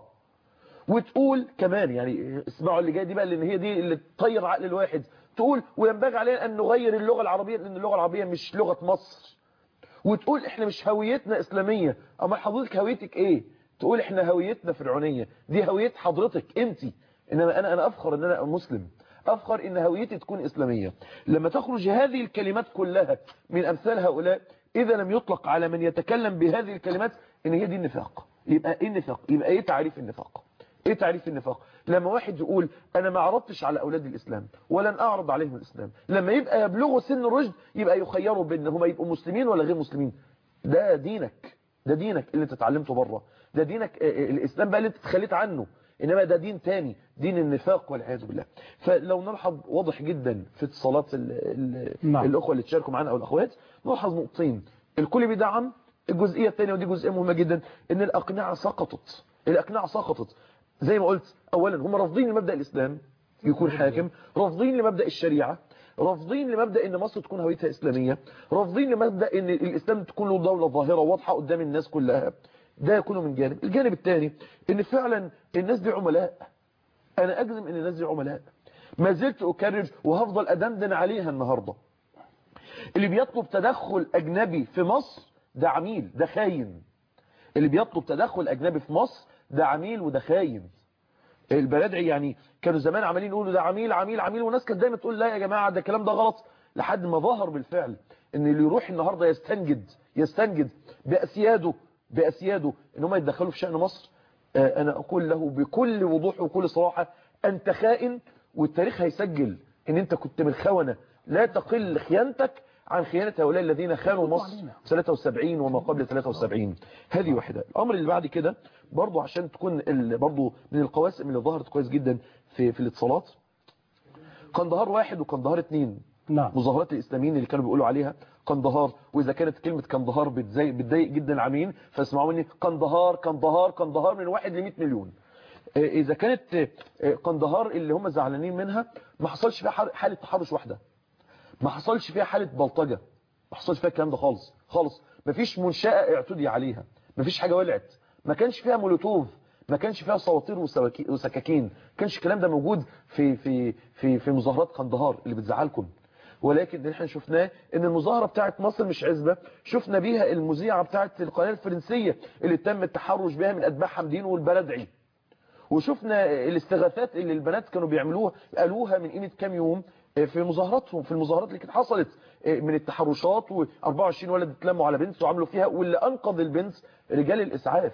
وتقول كمان يعني اسمعوا اللي جاي دي بقى لان هي دي اللي تطير عقل الواحد تقول وينبغي علينا ان نغير اللغة العربية لان اللغة العربية مش لغة مصر وتقول احنا مش هويتنا اسلامية اما حضرتك هويتك ايه تقول احنا هويتنا فرعونية دي هوية حضرتك انت انما انا انا افخر ان انا مسلم افخر ان هويتي تكون اسلامية لما تخرج هذه الكلمات كلها من امثال هؤلاء اذا لم يطلق على من يتكلم بهذه الكلمات ان هي دي النفاق يبقى ايه النفاق يبقى ايه تعريف النفاق ايه تعريف النفاق لما واحد يقول انا ما عرضتش على اولاد الاسلام ولن اعرض عليهم الاسلام لما يبقى يبلغوا سن الرشد يبقى يخيروا بان هم يبقوا مسلمين ولا غير مسلمين ده دينك ده دينك اللي انت اتعلمته بره ده دينك آه، آه، الاسلام بقى اللي انت تخليت عنه انما ده دين تاني دين النفاق والعياذ بالله فلو نلحظ واضح جدا في اتصالات ال ال نعم. الاخوه اللي تشاركوا معانا او الاخوات نلحظ نقطتين الكل بيدعم الجزئيه الثانيه ودي جزئيه مهمه جدا ان الاقنعه سقطت الاقنعه سقطت زي ما قلت اولا هم رافضين لمبدا الاسلام يكون حاكم رافضين لمبدا الشريعه رافضين لمبدا ان مصر تكون هويتها اسلاميه رافضين لمبدا ان الاسلام تكون له دوله ظاهره واضحه قدام الناس كلها ده يكون من جانب الجانب الثاني ان فعلا الناس دي عملاء انا اجزم ان الناس دي عملاء ما زلت اكرر وهفضل ادندن عليها النهارده اللي بيطلب تدخل اجنبي في مصر ده عميل ده خاين اللي بيطلب تدخل اجنبي في مصر ده عميل وده خاين البلادعي يعني كانوا زمان عمالين يقولوا ده عميل عميل عميل والناس كانت دايما تقول لا يا جماعه ده الكلام ده غلط لحد ما ظهر بالفعل ان اللي يروح النهارده يستنجد يستنجد باسياده باسياده ان هم يتدخلوا في شان مصر آه، انا اقول له بكل وضوح وكل صراحه انت خائن والتاريخ هيسجل ان انت كنت من الخونه لا تقل خيانتك عن خيانة هؤلاء الذين خانوا مصر 73 وما قبل 73 هذه واحدة الأمر اللي بعد كده برضو عشان تكون ال- برضو من القواسم اللي ظهرت كويس جدا في في الاتصالات قندهار واحد وقندهار اتنين نعم مظاهرات الإسلاميين اللي كانوا بيقولوا عليها قندهار وإذا كانت كلمة قندهار بتزي- بتضايق جدا العاملين فاسمعوا مني قندهار قندهار قندهار من واحد ل 100 مليون آه، إذا كانت آه، قندهار اللي هم زعلانين منها ما حصلش فيها حال- حالة تحرش واحدة ما حصلش فيها حالة بلطجة ما حصلش فيها الكلام ده خالص خالص ما فيش منشأة اعتدي عليها ما فيش حاجة ولعت ما كانش فيها مولوتوف ما كانش فيها صواطير وسواكي- وسكاكين ما كانش الكلام ده موجود في في في في مظاهرات قندهار اللي بتزعلكم ولكن اللي احنا شفناه ان المظاهرة بتاعت مصر مش عزبة شفنا بيها المذيعة بتاعت القناة الفرنسية اللي تم التحرش بها من اتباع حمدين والبلدعي وشفنا الاستغاثات اللي البنات كانوا بيعملوها قالوها من قيمة كام يوم في مظاهراتهم في المظاهرات اللي كانت حصلت من التحرشات و24 ولد اتلموا على بنت وعملوا فيها واللي انقذ البنت رجال الاسعاف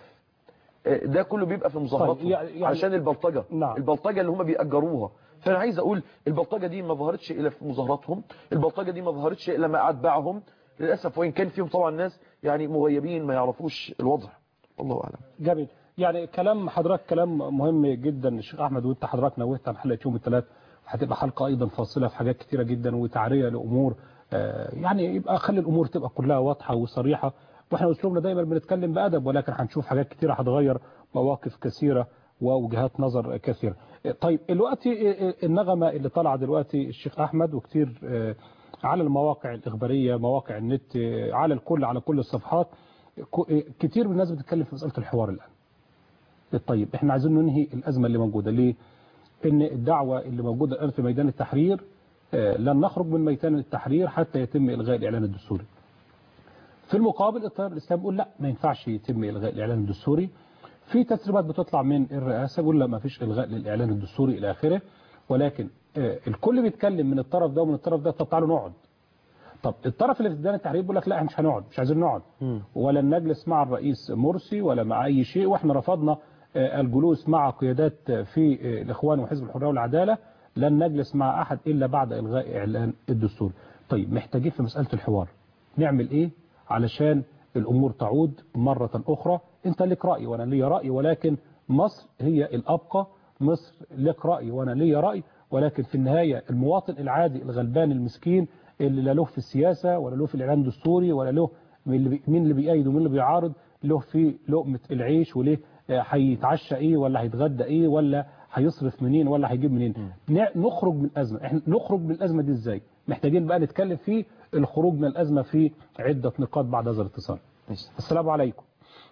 ده كله بيبقى في مظاهراتهم طيب، يعني- يعني- عشان البلطجة نعم. البلطجة اللي هم بيأجروها فانا عايز اقول البلطجة دي ما ظهرتش الا في مظاهراتهم البلطجة دي ما ظهرتش الا مع اتباعهم للاسف وان كان فيهم طبعا ناس يعني مغيبين ما يعرفوش الوضع والله اعلم جميل يعني كلام حضرتك كلام مهم جدا الشيخ احمد وانت حضرتك نوهت عن حلقه يوم الثلاث هتبقى حلقه ايضا فاصله في حاجات كتيره جدا وتعريه لامور آه، يعني يبقى خلي الامور تبقى كلها واضحه وصريحه واحنا اسلوبنا دايما بنتكلم بادب ولكن هنشوف حاجات كتيره هتغير مواقف كثيره ووجهات نظر كثيره طيب دلوقتي النغمه اللي طالعه دلوقتي الشيخ احمد وكتير آه، على المواقع الاخباريه مواقع النت آه، على الكل على كل الصفحات ك- كتير من الناس بتتكلم في مساله الحوار الان طيب احنا عايزين ننهي الازمه اللي موجوده ليه ان الدعوه اللي موجوده الان في ميدان التحرير آه، لن نخرج من ميدان التحرير حتى يتم الغاء الاعلان الدستوري في المقابل التيار الاسلامي بيقول لا ما ينفعش يتم الغاء الاعلان الدستوري في تسريبات بتطلع من الرئاسه بيقول لا ما فيش الغاء للاعلان الدستوري الى اخره ولكن آه، الكل بيتكلم من الطرف ده ومن الطرف ده طب تعالوا نقعد طب الطرف اللي في ميدان التحرير بيقول لك لا احنا مش هنقعد مش عايزين نقعد ولن نجلس مع الرئيس مرسي ولا مع اي شيء واحنا رفضنا آه، الجلوس مع قيادات في آه، الاخوان وحزب الحريه والعداله لن نجلس مع احد الا بعد الغاء اعلان الدستور طيب محتاجين في مساله الحوار نعمل ايه علشان الامور تعود مره اخرى انت لك راي وانا ليا راي ولكن مصر هي الابقى مصر لك راي وانا ليا راي ولكن في النهايه المواطن العادي الغلبان المسكين اللي لا له في السياسه ولا له في الاعلان الدستوري ولا له مين اللي بي- مين اللي بيأيد ومين اللي بيعارض له في لقمه العيش وليه آه، هيتعشى ايه ولا هيتغدى ايه ولا هيصرف منين ولا هيجيب منين نع- نخرج من الازمه احنا نخرج من الازمه دي ازاي محتاجين بقى نتكلم في الخروج من الازمه في عده نقاط بعد هذا الاتصال السلام عليكم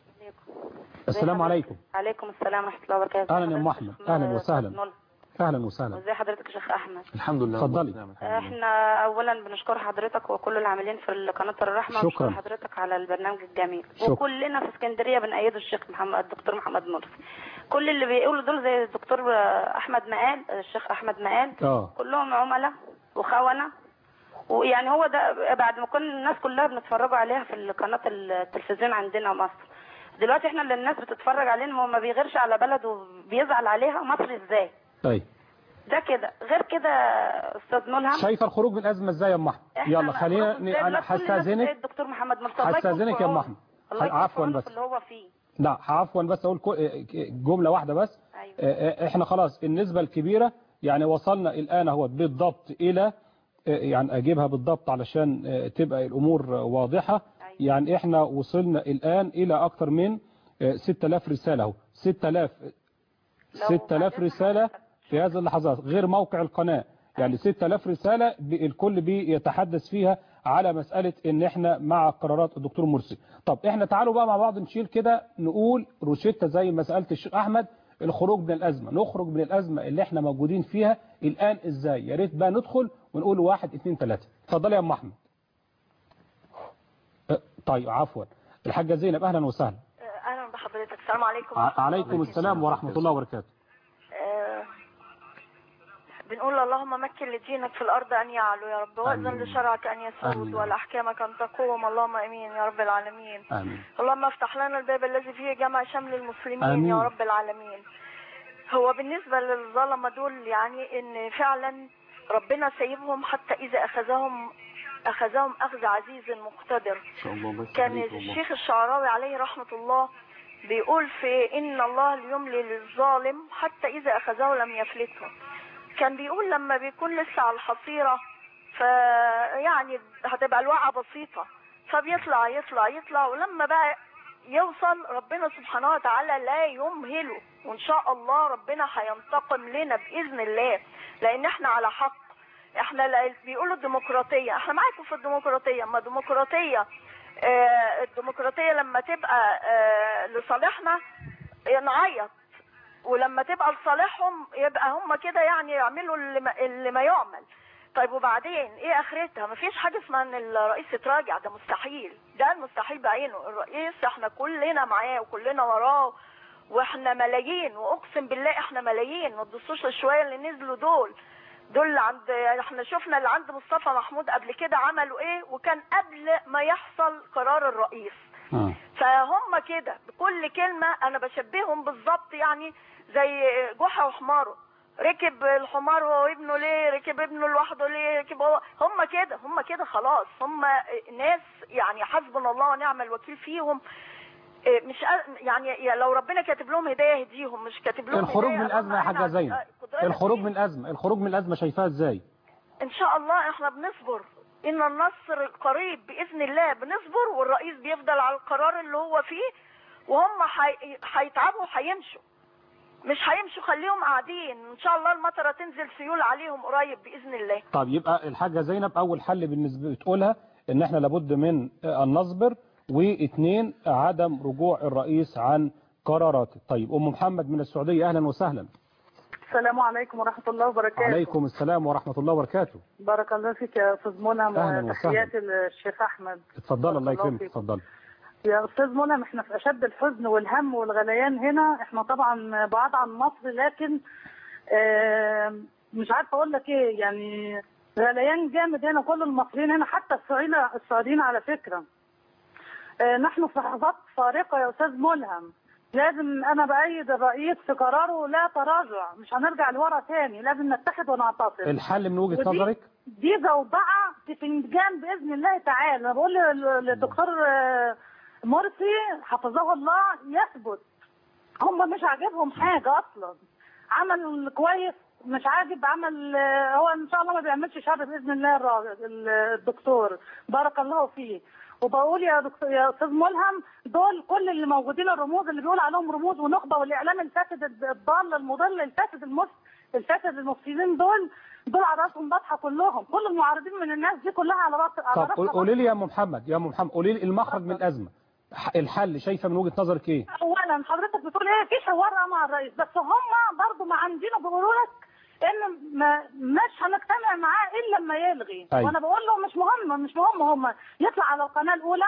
السلام عليكم عليكم السلام ورحمة الله وبركاته اهلا يا ام احمد اهلا وسهلا نول. اهلا وسهلا ازي حضرتك يا شيخ احمد الحمد لله اتفضلي. رب العالمين. احنا اولا بنشكر حضرتك وكل العاملين في قناة الرحمة شكراً. ونشكر حضرتك على البرنامج الجميل شكراً. وكلنا في اسكندرية بنأيده الشيخ محمد الدكتور محمد مرسي كل اللي بيقولوا دول زي الدكتور احمد مقال الشيخ احمد مقال اه كلهم عملاء وخونة ويعني هو ده بعد ما كل الناس كلها بنتفرجوا عليها في قناة التلفزيون عندنا مصر دلوقتي احنا اللي الناس بتتفرج علينا هو ما بيغيرش على بلده وبيزعل عليها مصر ازاي طيب ده كده غير كده استاذ ملهم شايفه الخروج من الازمه ازاي يا ام احمد إحنا يلا خلينا خلاص ن- زي انا دلوقتي كل الناس زي هستاذنك الدكتور محمد مرتضى الله يكون هستاذنك في يا ام عونه. احمد الله يكون في عفوا عونه بس في اللي هو فيه لا عفوا بس اقول كو- جمله واحده بس أيوة. آه، احنا خلاص النسبه الكبيره يعني وصلنا الان اهو بالضبط الى آه، يعني اجيبها بالضبط علشان آه، تبقى الامور واضحه يعني احنا وصلنا الان الى اكثر من آه، 6000 رساله اهو 6000 6000 رساله في هذه اللحظات غير موقع القناه يعني 6000 رساله ب- الكل بيتحدث فيها على مساله ان احنا مع قرارات الدكتور مرسي طب احنا تعالوا بقى مع بعض نشيل كده نقول روشته زي ما سالت الشيخ احمد الخروج من الازمه نخرج من الازمه اللي احنا موجودين فيها الان ازاي يا ريت بقى ندخل ونقول واحد اثنين ثلاثه اتفضلي يا ام احمد أه، طيب عفوا الحاجه زينب اهلا وسهلا اهلا بحضرتك السلام عليكم ع- عليكم السلام ورحمه الله وبركاته آه، بنقول اللهم مكن لدينك في الارض ان يعلو يا رب واذن آمين. لشرعك ان يسود آمين. ولاحكامك ان تقوم اللهم امين يا رب العالمين امين اللهم افتح لنا الباب الذي فيه جمع شمل المسلمين آمين. يا رب العالمين هو بالنسبة للظلمة دول يعني ان فعلا ربنا سيبهم حتى اذا اخذهم اخذهم اخذ عزيز مقتدر ان شاء الله الله كان يخليك والله. الشيخ الشعراوي عليه رحمة الله بيقول في إن الله ليملي للظالم حتى إذا أخذه لم يفلته كان بيقول لما بيكون لسه على الحصيرة فيعني هتبقى الوقعة بسيطة فبيطلع يطلع يطلع ولما بقى يوصل ربنا سبحانه وتعالى لا يمهله وإن شاء الله ربنا هينتقم لنا بإذن الله لأن احنا على حق احنا لا- بيقولوا الديمقراطية احنا معاكم في الديمقراطية اما الديمقراطية آه، الديمقراطية لما تبقى آه، لصالحنا آه، نعيط ولما تبقى لصالحهم يبقى هم كده يعني يعملوا اللي ما, اللي ما يعمل طيب وبعدين ايه اخرتها مفيش حاجة اسمها ان الرئيس يتراجع ده مستحيل ده المستحيل بعينه الرئيس احنا كلنا معاه وكلنا وراه واحنا ملايين واقسم بالله احنا ملايين ما تبصوش الشويه اللي نزلوا دول دول عند احنا شفنا اللي عند مصطفى محمود قبل كده عملوا ايه وكان قبل ما يحصل قرار الرئيس آه. فهم كده بكل كلمة أنا بشبههم بالظبط يعني زي جحا وحماره ركب الحمار هو وابنه ليه ركب ابنه لوحده ليه ركب هو هم كده هم كده خلاص هم ناس يعني حسبنا الله ونعم الوكيل فيهم إيه، مش قا- يعني يا لو ربنا كاتب لهم هدايه يهديهم مش كاتب لهم الخروج هداية، من الأزمة يا اللهم حاجة أعنا زينب قدرتك الخروج فيه. من الأزمة الخروج من الأزمة شايفاها إزاي ان شاء الله احنا بنصبر ان النصر قريب باذن الله بنصبر والرئيس بيفضل على القرار اللي هو فيه وهم حي- هيتعبوا وهيمشوا مش هيمشوا خليهم قاعدين ان شاء الله المطره تنزل سيول عليهم قريب باذن الله طب يبقى الحاجة زينب أول حل بالنسبة بتقولها إن إحنا لابد من أن نصبر واثنين عدم رجوع الرئيس عن قراراته طيب أم محمد من السعودية أهلا وسهلا السلام عليكم ورحمة الله وبركاته عليكم السلام ورحمة الله وبركاته بارك الله فيك يا أستاذ منعم أهلاً وتحياتي للشيخ أحمد اتفضل الله الله يكرمك فيك. اتفضل يا أستاذ منعم احنا في أشد الحزن والهم والغليان هنا احنا طبعا بعاد عن مصر لكن آه، مش عارفة أقول لك إيه يعني غليان جامد هنا كل المصريين هنا حتى السعوديين السعوديين على فكرة آه، نحن في لحظات فارقة يا أستاذ ملهم لازم أنا بأيد الرئيس في قراره لا تراجع مش هنرجع لورا تاني لازم نتحد ونعتصم الحل من وجهة ودي- نظرك دي زوبعة في فنجان بإذن الله تعالى أنا بقول لل- للدكتور آه، مرسي حفظه الله يثبت هم مش عاجبهم حاجة أصلا عمل كويس مش عاجب عمل آه، هو إن شاء الله ما بيعملش شر بإذن الله الراجل- ال- الدكتور بارك الله فيه وبقول يا دكتور يا استاذ ملهم دول كل اللي موجودين الرموز اللي بيقول عليهم رموز ونخبه والاعلام الفاسد الضال المضل الفاسد المس الفاسد المفسدين دول دول على راسهم بطحه كلهم كل المعارضين من الناس دي كلها على راس على طب راسها قولي لي يا ام محمد يا ام محمد قولي لي المخرج من الأزمة ح- الحل شايفة من وجهة نظرك إيه اولا حضرتك بتقول ايه في حوار مع الرئيس بس هم برضه ما عندنا بيقولوا لك ان ما مش هنجتمع معاه الا لما يلغي أيوة. وانا بقول له مش مهم مش مهم هم يطلع على القناه الاولى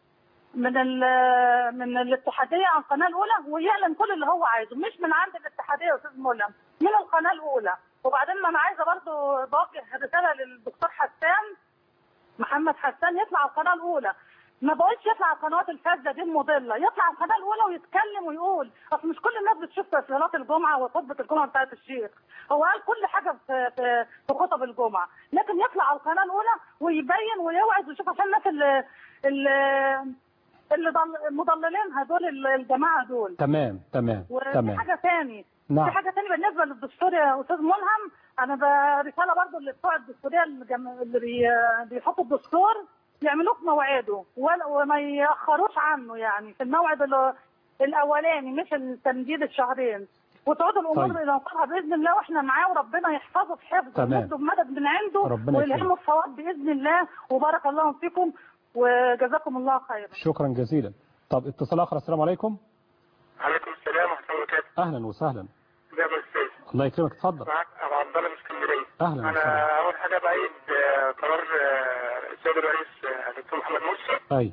من ال- من الاتحاديه على القناه الاولى ويعلن كل اللي هو عايزه مش من عند الاتحاديه يا استاذ ملهم من القناه الاولى وبعدين ما انا عايزه برضه بوجه رساله للدكتور حسان محمد حسان يطلع على القناه الاولى ما بقولش يطلع على القنوات الفاسده دي المضله يطلع على القناه الاولى ويتكلم ويقول اصل مش كل الناس بتشوف صلاه الجمعه وخطبه الجمعه بتاعت الشيخ هو قال كل حاجه في في, في خطب الجمعه لكن يطلع على القناه الاولى ويبين ويوعظ ويشوف عشان الناس اللي اللي اللي ضل مضللين هدول الجماعه دول تمام تمام وفي تمام حاجه ثاني نعم. في حاجه ثانيه بالنسبه للدستور يا استاذ ملهم انا ب- رساله برضو لبتوع الدستوريه الجم- اللي بي- بيحطوا الدستور يعملوه في مواعيده ولا- وما ياخروش عنه يعني في الموعد ال- الاولاني مش التمديد الشهرين وتعود الامور طيب. الى نصرها باذن الله واحنا معاه وربنا يحفظه في حفظه تمام. ويمده بمدد من عنده ربنا ويلهمه يكرمك. الصواب باذن الله وبارك الله فيكم وجزاكم الله خيرا شكرا جزيلا طب اتصال آخر السلام عليكم عليكم السلام ورحمة الله وبركاته أهلا وسهلا ازي يا أستاذ الله يكرمك اتفضل معاك أبو عبد الله من اسكندرية أهلا وسهلا أنا أول حاجة بأيد آه، قرار آه، السيد الرئيس آه، دكتور محمد مرسي أي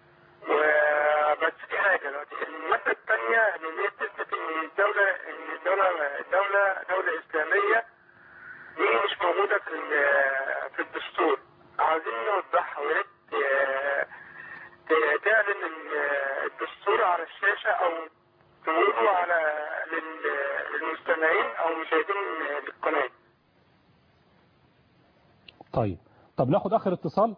وبس في حاجة دلوقتي المادة الثانية إن هي بتثبت إن الدولة إن الدولة الدولة دولة إسلامية دي مش موجودة في ال- في الدستور عاوزين نوضحها ويا ريت آه، ت- تعلن ال- الدستور على الشاشة أو تقوله على لل- للمستمعين أو مشاهدين القناة طيب طب ناخد آخر اتصال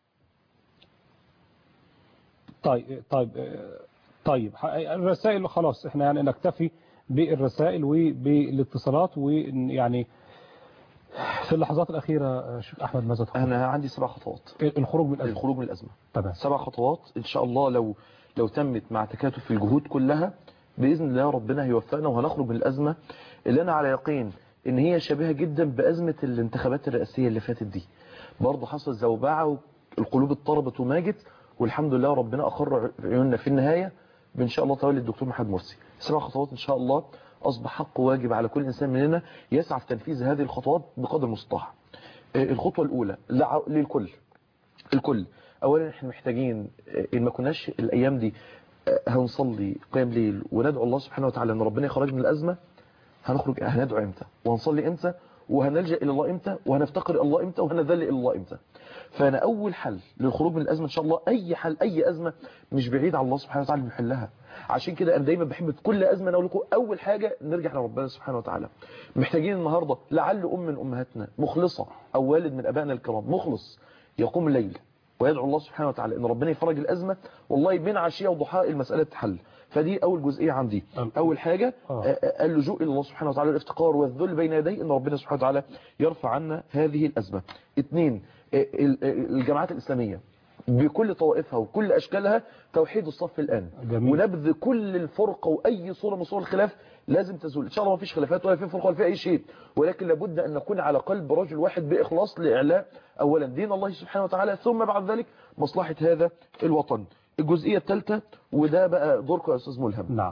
طيب طيب آه، طيب ح- الرسائل خلاص احنا يعني نكتفي بالرسائل وبالاتصالات ويعني في اللحظات الأخيرة آه، شيخ أحمد ماذا تقول؟ أنا عندي سبع خطوات الخروج من الأزمة الخروج من الأزمة تمام سبع خطوات إن شاء الله لو لو تمت مع تكاتف الجهود كلها بإذن الله ربنا هيوفقنا وهنخرج من الأزمة اللي أنا على يقين إن هي شبيهة جدا بأزمة الانتخابات الرئاسية اللي فاتت دي برضه حصل زوبعة والقلوب اضطربت وماجت والحمد لله ربنا أقر عيوننا في النهاية بإن شاء الله تولي الدكتور محمد مرسي سبع خطوات إن شاء الله أصبح حق واجب على كل إنسان مننا يسعى في تنفيذ هذه الخطوات بقدر المستطاع آه، الخطوة الأولى لع- للكل الكل اولا احنا محتاجين آه، ان ما كناش الايام دي آه، هنصلي قيام ليل وندعو الله سبحانه وتعالى ان ربنا يخرج من الازمه هنخرج هندعو امتى وهنصلي امتى وهنلجا الى الله امتى وهنفتقر الى الله امتى وهنذل الى الله امتى فانا اول حل للخروج من الازمه ان شاء الله اي حل اي ازمه مش بعيد عن الله سبحانه وتعالى بيحلها عشان كده انا دايما بحب في كل ازمه اقول لكم اول حاجه نرجع لربنا سبحانه وتعالى محتاجين النهارده لعل ام من امهاتنا مخلصه او والد من ابائنا الكرام مخلص يقوم الليل ويدعو الله سبحانه وتعالى ان ربنا يفرج الازمه والله بين عشيه وضحاها المساله تتحل فدي اول جزئيه عندي اول حاجه آه، آه، اللجوء الى الله سبحانه وتعالى الافتقار والذل بين يديه ان ربنا سبحانه وتعالى يرفع عنا هذه الازمه اثنين آه، ال- ال- الجماعات الاسلاميه بكل طوائفها وكل اشكالها توحيد الصف الان جميل. ونبذ كل الفرقه واي صوره من صور الخلاف لازم تزول ان شاء الله ما فيش خلافات ولا في فرقه ولا في اي شيء ولكن لابد ان نكون على قلب رجل واحد باخلاص لاعلاء اولا دين الله سبحانه وتعالى ثم بعد ذلك مصلحه هذا الوطن الجزئيه الثالثه وده بقى دوركم يا استاذ ملهم نعم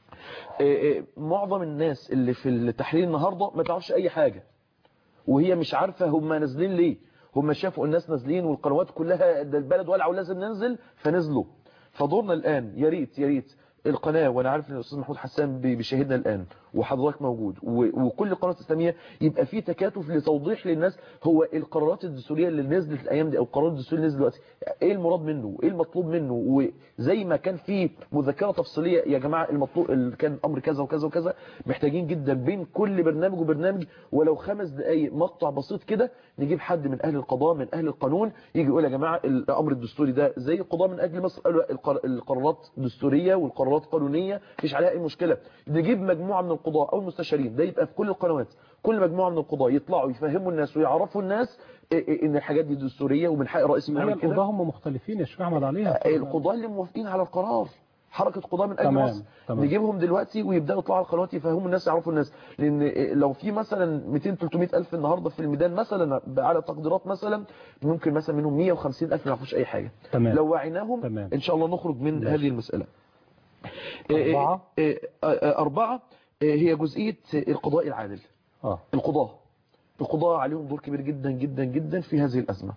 معظم الناس اللي في التحليل النهارده ما تعرفش اي حاجه وهي مش عارفه هم نازلين ليه هم شافوا الناس نازلين والقنوات كلها ده البلد ولع ولازم ننزل فنزلوا فدورنا الان يا ريت يا ريت القناه وانا عارف ان الاستاذ محمود حسان بي- بيشاهدنا الان وحضرتك موجود و- وكل قناه اسلاميه يبقى في تكاتف لتوضيح للناس هو القرارات الدستوريه اللي نزلت الايام دي او القرار الدستوري اللي نزل دلوقتي ايه المراد منه ايه المطلوب منه وزي ما كان في مذكره تفصيليه يا جماعه المطلوب اللي كان امر كذا وكذا وكذا محتاجين جدا بين كل برنامج وبرنامج ولو خمس دقائق مقطع بسيط كده نجيب حد من اهل القضاء من اهل القانون يجي يقول يا جماعه الامر الدستوري ده زي القضاء من اجل مصر قالوا القر- القرارات دستوريه والقرارات قانونيه مفيش عليها اي مشكله نجيب مجموعه من القضاء او المستشارين ده يبقى في كل القنوات كل مجموعه من القضاء يطلعوا يفهموا الناس ويعرفوا الناس إيه- إيه ان الحاجات دي دستوريه ومن حق الرئيس هي يعمل كده القضاة هم مختلفين يا شيخ احمد عليها القضاة اللي موافقين على القرار حركة قضاة من أجل تمام، مصر تمام. نجيبهم دلوقتي ويبدأوا يطلعوا على القنوات يفهموا الناس يعرفوا الناس لأن لو في مثلا 200 300 ألف النهاردة في الميدان مثلا على تقديرات مثلا ممكن مثلا منهم 150 ألف ما يعرفوش أي حاجة تمام. لو وعيناهم تمام. إن شاء الله نخرج من ماشي. هذه المسألة أربعة. إيه، إيه، إيه، أربعة إيه، هي جزئية القضاء العادل اه القضاة القضاة عليهم دور كبير جدا جدا جدا في هذه الأزمة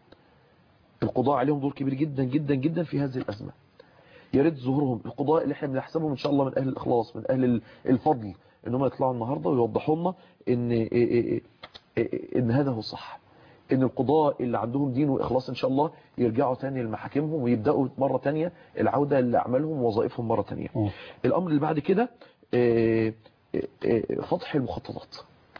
القضاة عليهم دور كبير جدا جدا جدا في هذه الأزمة يا ريت ظهورهم القضاء اللي احنا بنحسبهم ان شاء الله من اهل الاخلاص من اهل الفضل ان هم يطلعوا النهارده ويوضحوا لنا ان إيه إيه إيه ان هذا هو الصح ان القضاء اللي عندهم دين واخلاص ان شاء الله يرجعوا تاني لمحاكمهم ويبداوا مره تانية العوده لاعمالهم ووظائفهم مره تانية الامر اللي بعد كده إيه، إيه، إيه، فتح المخططات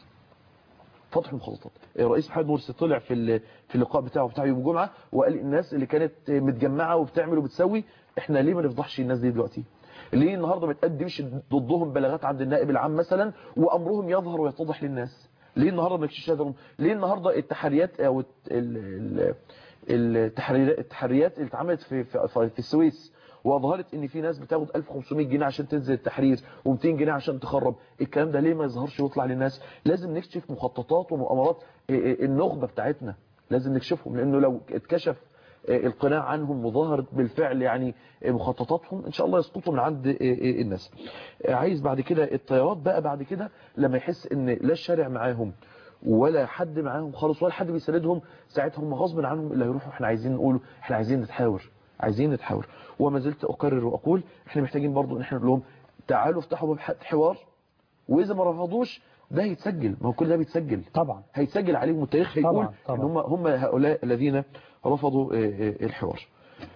فتح المخططات الرئيس محمد مرسي طلع في ال- في اللقاء بتاعه بتاع يوم الجمعه وقال الناس اللي كانت متجمعه وبتعمل وبتسوي احنا ليه ما نفضحش الناس دي دلوقتي ليه النهارده ما تقدمش ضدهم بلاغات عند النائب العام مثلا وامرهم يظهر ويتضح للناس ليه النهارده ما يكشفش هذا ليه النهارده التحريات او الت- ال- ال- التحريات التحريات اللي اتعملت في في, في السويس واظهرت ان في ناس بتاخد 1500 جنيه عشان تنزل التحرير و200 جنيه عشان تخرب الكلام ده ليه ما يظهرش ويطلع للناس لازم نكشف مخططات ومؤامرات النخبه بتاعتنا لازم نكشفهم لانه لو اتكشف القناع عنهم وظهرت بالفعل يعني مخططاتهم ان شاء الله يسقطوا من عند الناس عايز بعد كده الطيارات بقى بعد كده لما يحس ان لا الشارع معاهم ولا حد معاهم خالص ولا حد بيساندهم ساعتها هم غصب عنهم اللي هيروحوا احنا عايزين نقوله احنا عايزين نتحاور عايزين نتحاور وما زلت اكرر واقول احنا محتاجين برضو ان احنا نقول لهم تعالوا افتحوا باب حوار واذا ما رفضوش ده هيتسجل ما هو كل ده بيتسجل طبعا هيتسجل عليهم والتاريخ هيقول طبعا، طبعا. ان هم هم هؤلاء الذين رفضوا آه، آه، الحوار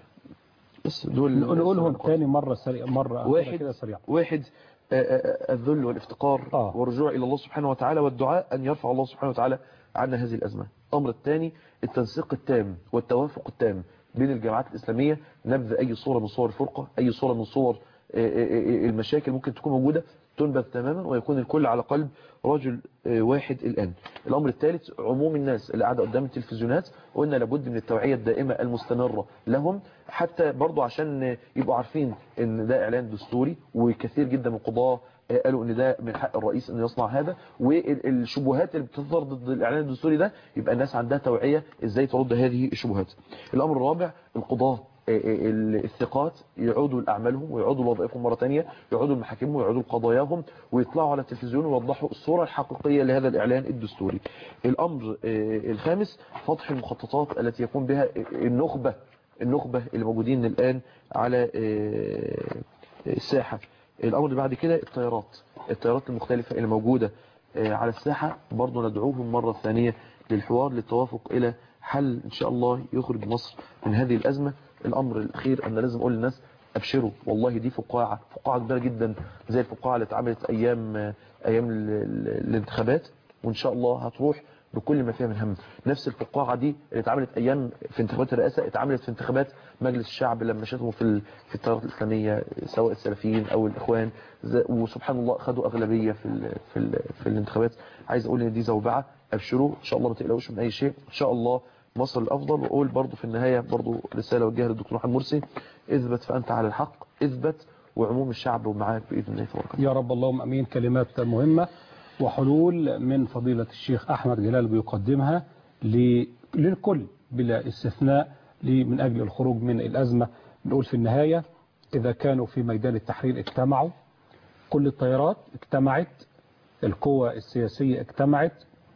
بس دول نقولهم تاني مرة سريع مرة أخيرة واحد كده سريع واحد آه، آه، الذل والافتقار آه. والرجوع إلى الله سبحانه وتعالى والدعاء أن يرفع الله سبحانه وتعالى عنا هذه الأزمة الأمر الثاني التنسيق التام والتوافق التام بين الجماعات الإسلامية نبذ أي صورة من صور الفرقة أي صورة من صور آه، آه، آه، المشاكل ممكن تكون موجودة تنبذ تماما ويكون الكل على قلب رجل آه، واحد الآن الأمر الثالث عموم الناس اللي قاعدة قدام التلفزيونات قلنا لابد من التوعية الدائمة المستمرة لهم حتى برضو عشان آه، يبقوا عارفين ان ده اعلان دستوري وكثير جدا من القضاة آه، قالوا ان ده من حق الرئيس انه يصنع هذا والشبهات اللي بتظهر ضد الاعلان الدستوري ده يبقى الناس عندها توعية ازاي ترد هذه الشبهات الامر الرابع القضاة آه، آه، الثقات يعودوا لأعمالهم ويعودوا لوظائفهم مرة تانية يعودوا لمحاكمهم ويعودوا لقضاياهم ويطلعوا على التلفزيون ويوضحوا الصورة الحقيقية لهذا الإعلان الدستوري الأمر آه، الخامس فتح المخططات التي يقوم بها النخبة النخبة اللي موجودين الآن على آه، الساحة الأمر اللي بعد كده الطيارات الطيارات المختلفة اللي موجودة آه، على الساحة برضو ندعوهم مرة ثانية للحوار للتوافق إلى حل إن شاء الله يخرج مصر من هذه الأزمة الأمر الأخير أن لازم أقول للناس أبشروا والله دي فقاعة فقاعة كبيرة جدا زي الفقاعة اللي اتعملت أيام آه، أيام ال- ال- الانتخابات وإن شاء الله هتروح بكل ما فيها من هم نفس الفقاعة دي اللي اتعملت ايام في انتخابات الرئاسة اتعملت في انتخابات مجلس الشعب لما شتموا في ال- في التيارات الاسلامية سواء السلفيين او الاخوان ز- وسبحان الله خدوا اغلبية في ال في ال في الانتخابات عايز اقول ان دي زوبعة ابشروا ان شاء الله ما تقلقوش من اي شيء ان شاء الله مصر الافضل واقول برضو في النهاية برضو رسالة وجهها للدكتور محمد مرسي اثبت فانت على الحق اثبت وعموم الشعب معاك باذن الله تبارك يا رب اللهم امين كلمات مهمه وحلول من فضيله الشيخ احمد جلال بيقدمها ل- للكل بلا استثناء ل- من اجل الخروج من الازمه نقول في النهايه اذا كانوا في ميدان التحرير اجتمعوا كل التيارات اجتمعت القوى السياسيه اجتمعت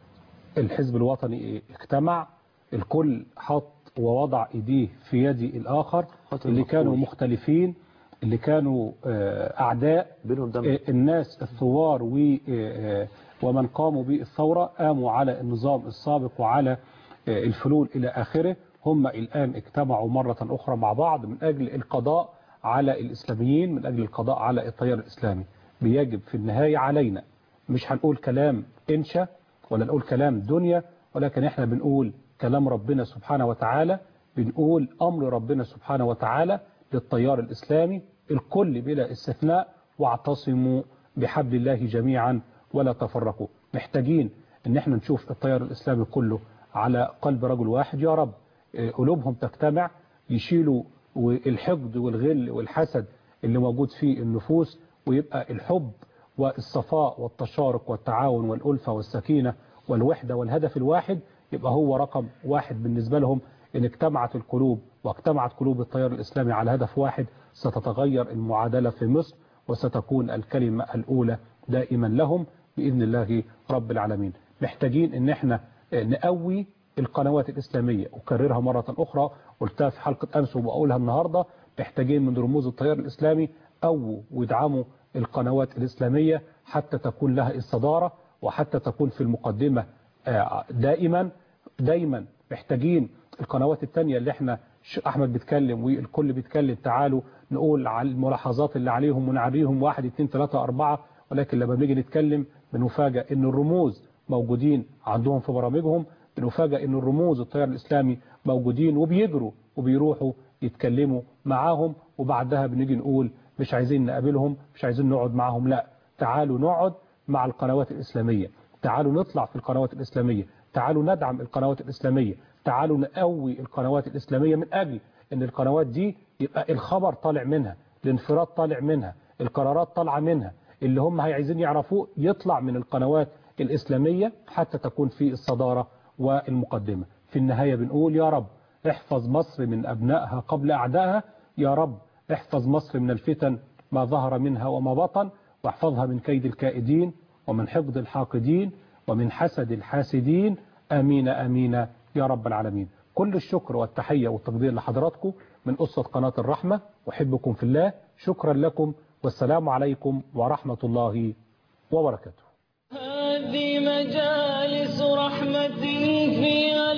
الحزب الوطني اجتمع الكل حط ووضع ايديه في يد الاخر اللي كانوا مختلفين اللي كانوا آه، اعداء آه، الناس الثوار و آه، ومن قاموا بالثوره قاموا على النظام السابق وعلى آه، الفلول الى اخره هم الان اجتمعوا مره اخرى مع بعض من اجل القضاء على الاسلاميين من اجل القضاء على التيار الاسلامي بيجب في النهايه علينا مش هنقول كلام انشا ولا نقول كلام دنيا ولكن احنا بنقول كلام ربنا سبحانه وتعالى بنقول امر ربنا سبحانه وتعالى للتيار الاسلامي الكل بلا استثناء واعتصموا بحبل الله جميعا ولا تفرقوا محتاجين ان احنا نشوف التيار الاسلامي كله على قلب رجل واحد يا رب آه، قلوبهم تجتمع يشيلوا الحقد والغل والحسد اللي موجود في النفوس ويبقى الحب والصفاء والتشارك والتعاون والألفة والسكينة والوحدة والهدف الواحد يبقى هو رقم واحد بالنسبة لهم إن اجتمعت القلوب واجتمعت قلوب التيار الإسلامي على هدف واحد ستتغير المعادلة في مصر وستكون الكلمة الأولى دائما لهم بإذن الله رب العالمين محتاجين إن احنا نقوي القنوات الإسلامية أكررها مرة أخرى قلتها في حلقة أمس وبقولها النهاردة محتاجين من رموز التيار الإسلامي أو وادعموا القنوات الإسلامية حتى تكون لها الصدارة وحتى تكون في المقدمة آه، دائما دايما محتاجين القنوات التانية اللي احنا ش- أحمد بيتكلم والكل بيتكلم تعالوا نقول على الملاحظات اللي عليهم ونعريهم واحد اتنين تلاتة أربعة ولكن لما بنيجي نتكلم بنفاجأ إن الرموز موجودين عندهم في برامجهم بنفاجأ إن الرموز التيار الإسلامي موجودين وبيجروا وبيروحوا يتكلموا معاهم وبعدها بنيجي نقول مش عايزين نقابلهم مش عايزين نقعد معاهم لا تعالوا نقعد مع القنوات الإسلامية تعالوا نطلع في القنوات الإسلامية تعالوا ندعم القنوات الإسلامية تعالوا نقوي القنوات الإسلامية من أجل أن القنوات دي يبقى الخبر طالع منها الانفراد طالع منها القرارات طالعة منها اللي هم عايزين يعرفوه يطلع من القنوات الإسلامية حتى تكون في الصدارة والمقدمة في النهاية بنقول يا رب احفظ مصر من أبنائها قبل أعدائها يا رب احفظ مصر من الفتن ما ظهر منها وما بطن واحفظها من كيد الكائدين ومن حقد الحاقدين ومن حسد الحاسدين آمين آمين يا رب العالمين كل الشكر والتحية والتقدير لحضراتكم من أسرة قناة الرحمة أحبكم في الله شكرا لكم والسلام عليكم ورحمة الله وبركاته هذه مجالس رحمة فيها